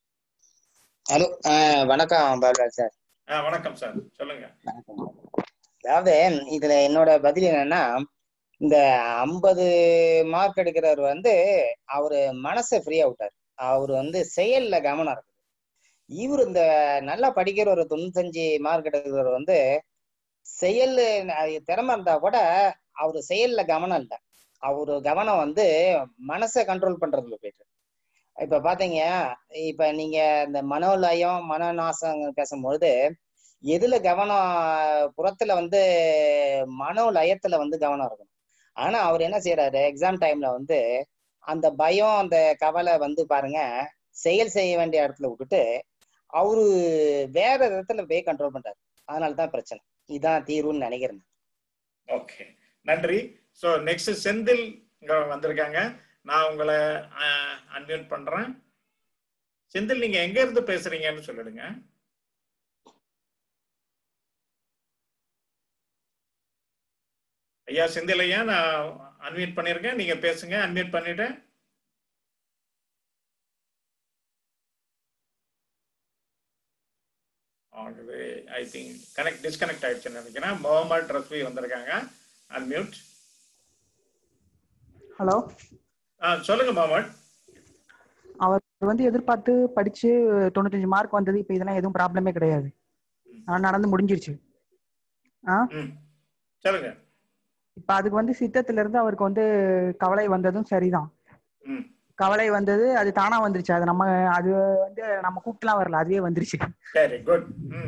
ஹலோ வணக்கம் பாலராஜ் சார் ஆ, வணக்கம் சார் சொல்லுங்க அதாவது இதுல என்னோட பதில் என்னன்னா இந்த ஐம்பது மார்க் எடுக்கிறவர் வந்து அவரு மனசை ஃப்ரீயா விட்டார் அவர் வந்து செயல்ல கவனம் இருக்குது இவர் இந்த நல்லா படிக்கிற ஒரு தொண்ணூத்தஞ்சு மார்க் எடுக்கிறவர் வந்து செயல் அது திறமை இருந்தா கூட அவரு செயல்ல கவனம் இல்லை அவரு கவனம் வந்து மனசை கண்ட்ரோல் பண்றதுல போயிட்டு இப்ப பாத்தீங்க இப்ப நீங்க இந்த மனோலயம் மனநாசம் பேசும்பொழுது எதுல கவனம் புறத்துல வந்து மனோலயத்துல வந்து கவனம் இருக்கணும் ஆனா அவர் என்ன செய்யறாரு எக்ஸாம் டைம்ல வந்து அந்த பயம் அந்த கவலை வந்து பாருங்க செயல் செய்ய வேண்டிய இடத்துல விட்டுட்டு அவரு வேற இடத்துல போய் கண்ட்ரோல் பண்றாரு அதனாலதான் பிரச்சனை இதான் தீர்வுன்னு நினைக்கிறேன் ஓகே நன்றி ஸோ நெக்ஸ்ட் செந்தில் இங்க வந்திருக்காங்க நான் உங்களை அன்மியூட் பண்றேன் செந்தில் நீங்க எங்க இருந்து பேசுறீங்கன்னு சொல்லிடுங்க ஐயா செந்தில் ஐயா நான் அன்மியூட் பண்ணிருக்கேன் நீங்க பேசுங்க அன்மியூட் பண்ணிட்டேன் ஆகவே ஐ திங்க் கனெக்ட் டிஸ்கனெக்ட் ஆயிடுச்சுன்னு நினைக்கிறேன் முகமது ரஃபி வந்திருக்காங்க அன்மியூட் ஹலோ சொல்லுங்க முகமது அவர் வந்து எதிர்பார்த்து படிச்சு தொண்ணூத்தஞ்சு மார்க் வந்தது இப்ப இதெல்லாம் எதுவும் ப்ராப்ளமே கிடையாது ஆனா நடந்து முடிஞ்சிருச்சு ஆ சொல்லுங்க இப்ப அதுக்கு வந்து சித்தத்துல இருந்து அவருக்கு வந்து கவலை வந்ததும் சரிதான் ம் கவலை வந்தது அது தானா வந்துருச்சு அது நம்ம அது வந்து நம்ம கூப்பிட்டுலாம் வரல அதுவே வந்துருச்சு சரி குட்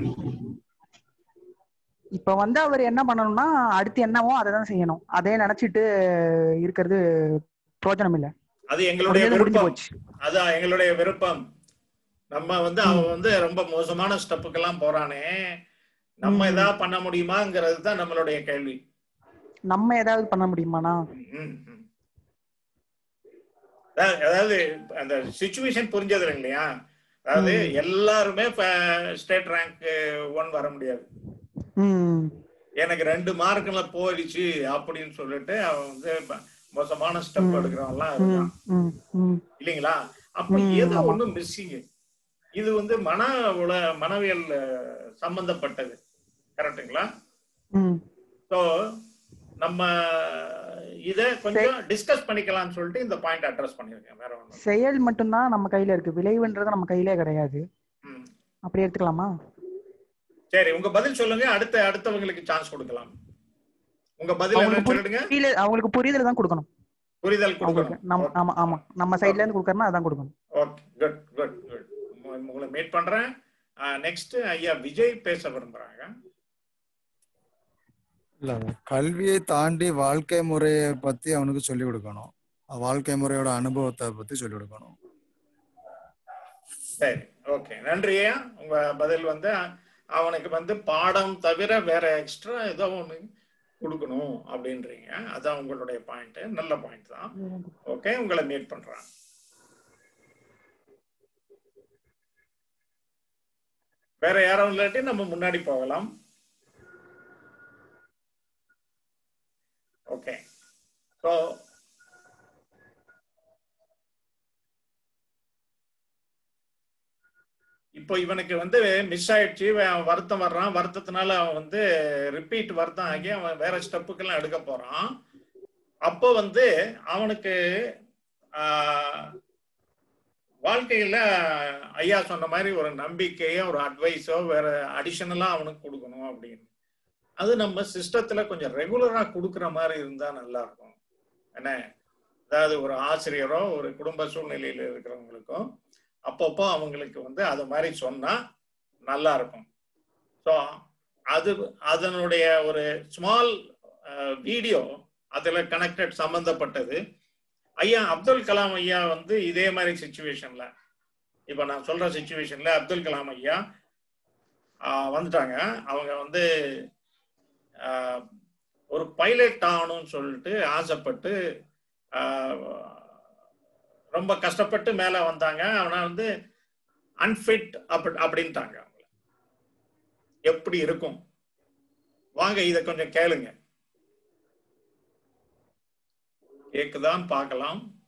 இப்ப வந்து அவர் என்ன பண்ணணும்னா அடுத்து என்னவோ அதை தான் செய்யணும் அதே நினைச்சிட்டு இருக்கிறது பிரயோஜனம் இல்ல அது எங்களுடைய முடிஞ்சது முடிஞ்சு விருப்பம் போச்சு அதான் எங்களுடைய விருப்பம் நம்ம வந்து அவன் வந்து ரொம்ப மோசமான ஸ்டெப்புக்கெல்லாம் போறானே நம்ம ம். ஏதாவது பண்ண முடியுமாங்கிறது தான் நம்மளுடைய கேள்வி நம்ம ஏதாவது பண்ண முடியுமாண்ணா ம், ம். அதாவது- அதாவது அந்த சுச்சுவேஷன் புரிஞ்சது இல்லையா அதாவது ம். எல்லாருமே ஸ்டேட் ரேங்க் ஒன் வர முடியாது ம் எனக்கு ரெண்டு மார்க்ல போயிடுச்சு அப்படின்னு சொல்லிட்டு அவன் வந்து ப- மோசமான ஸ்டெப் ம். எடுக்கிறவன்லாம் ம் இருக்கான் ம் ம் இல்லைங்களா அப்ப ம், ஏதோ ஆமா. ஒண்ணு மிஸ்ஸிங் இது வந்து மன உல மனவியல் அஹ், சம்பந்தப்பட்டது கரெக்ட்டுங்களா ம் ஸோ நம்ம இத கொஞ்சம் டிஸ்கஸ் பண்ணிக்கலாம்னு சொல்லிட்டு இந்த பாயிண்ட் அட்ரஸ் பண்ணிருக்கேன் வேற ஒண்ணும் செயல் மட்டும்தான் நம்ம கையில இருக்கு விளைவுன்றது நம்ம கையிலே கிடையாது ம். அப்படி எடுத்துக்கலாமா சரி உங்க பதில் சொல்லுங்க அடுத்த அடுத்தவங்களுக்கு சான்ஸ் கொடுக்கலாம் உங்க பதில் அவங்களுக்கு என்னன்னு சொல்லிடுங்க புரியல அவங்களுக்கு புரிதல் தான் கொடுக்கணும் புரிதல் அவங்களுக்கு கொடுக்கணும் நம்ம ஆமா ஆமா நம்ம சைடுல இருந்து கொடுக்கறனா அதான் கொடுக்கணும் ஓகே குட் குட் குட் உங்களை மீட் பண்றேன் நெக்ஸ்ட் ஐயா விஜய் பேச விரும்புறாங்க இல்ல கல்வியை தாண்டி வாழ்க்கை முறையை பத்தி அவனுக்கு சொல்லி கொடுக்கணும் வாழ்க்கை முறையோட அனுபவத்தை பத்தி சொல்லி கொடுக்கணும் சரி ஓகே நன்றி ஐயா உங்க பதில் வந்து அவனுக்கு வந்து பாடம் தவிர வேற எக்ஸ்ட்ரா ஏதோ ஒண்ணு கொடுக்கணும் அப்படின்றீங்க அதான் உங்களுடைய பாயிண்ட் நல்ல பாயிண்ட் தான் ஓகே உங்களை மீட் பண்றேன் வேற யாரும் இல்லாட்டி நம்ம முன்னாடி போகலாம் ஓகே ஸோ இப்போ இவனுக்கு வந்து மிஸ் ஆயிடுச்சு அவன் வருத்தம் வர்றான் வருத்தத்தினால அவன் வந்து ரிப்பீட் வருத்தம் ஆகி அவன் வேற ஸ்டெப்புக்கெல்லாம் எடுக்க போறான் அப்போ வந்து அவனுக்கு ஆஹ், வாழ்க்கையில ஐயா சொன்ன மாதிரி ஒரு நம்பிக்கையோ ஒரு அட்வைஸோ வேற அடிஷனலா அவனுக்கு கொடுக்கணும் அப்படின்னு அது நம்ம சிஸ்டத்துல கொஞ்சம் ரெகுலரா கொடுக்குற மாதிரி இருந்தா நல்லா இருக்கும் என்ன அதாவது ஒரு ஆசிரியரோ ஒரு குடும்ப சூழ்நிலையில இருக்கிறவங்களுக்கும் அப்பப்போ அவங்களுக்கு வந்து அது மாதிரி சொன்னா நல்லா இருக்கும் ஸோ அது அதனுடைய ஒரு ஸ்மால் வீடியோ அதுல கனெக்டட் சம்பந்தப்பட்டது ஐயா அப்துல் கலாம் ஐயா வந்து இதே மாதிரி சுச்சுவேஷன்ல இப்ப நான் சொல்ற சுச்சுவேஷன்ல அப்துல் கலாம் ஐயா ஆஹ், வந்துட்டாங்க அவங்க வந்து ஆஹ், ஒரு பைலட் ஆகணும்னு சொல்லிட்டு ஆசைப்பட்டு ஆஹ், ரொம்ப கஷ்டப்பட்டு மேல வந்தாங்க அவனை வந்து அன்ஃபிட் அப்படி அப்படின்ட்டாங்க அவங்கள எப்படி இருக்கும் வாங்க இத கொஞ்சம் கேளுங்க கேக்குதான்னு பார்க்கலாம்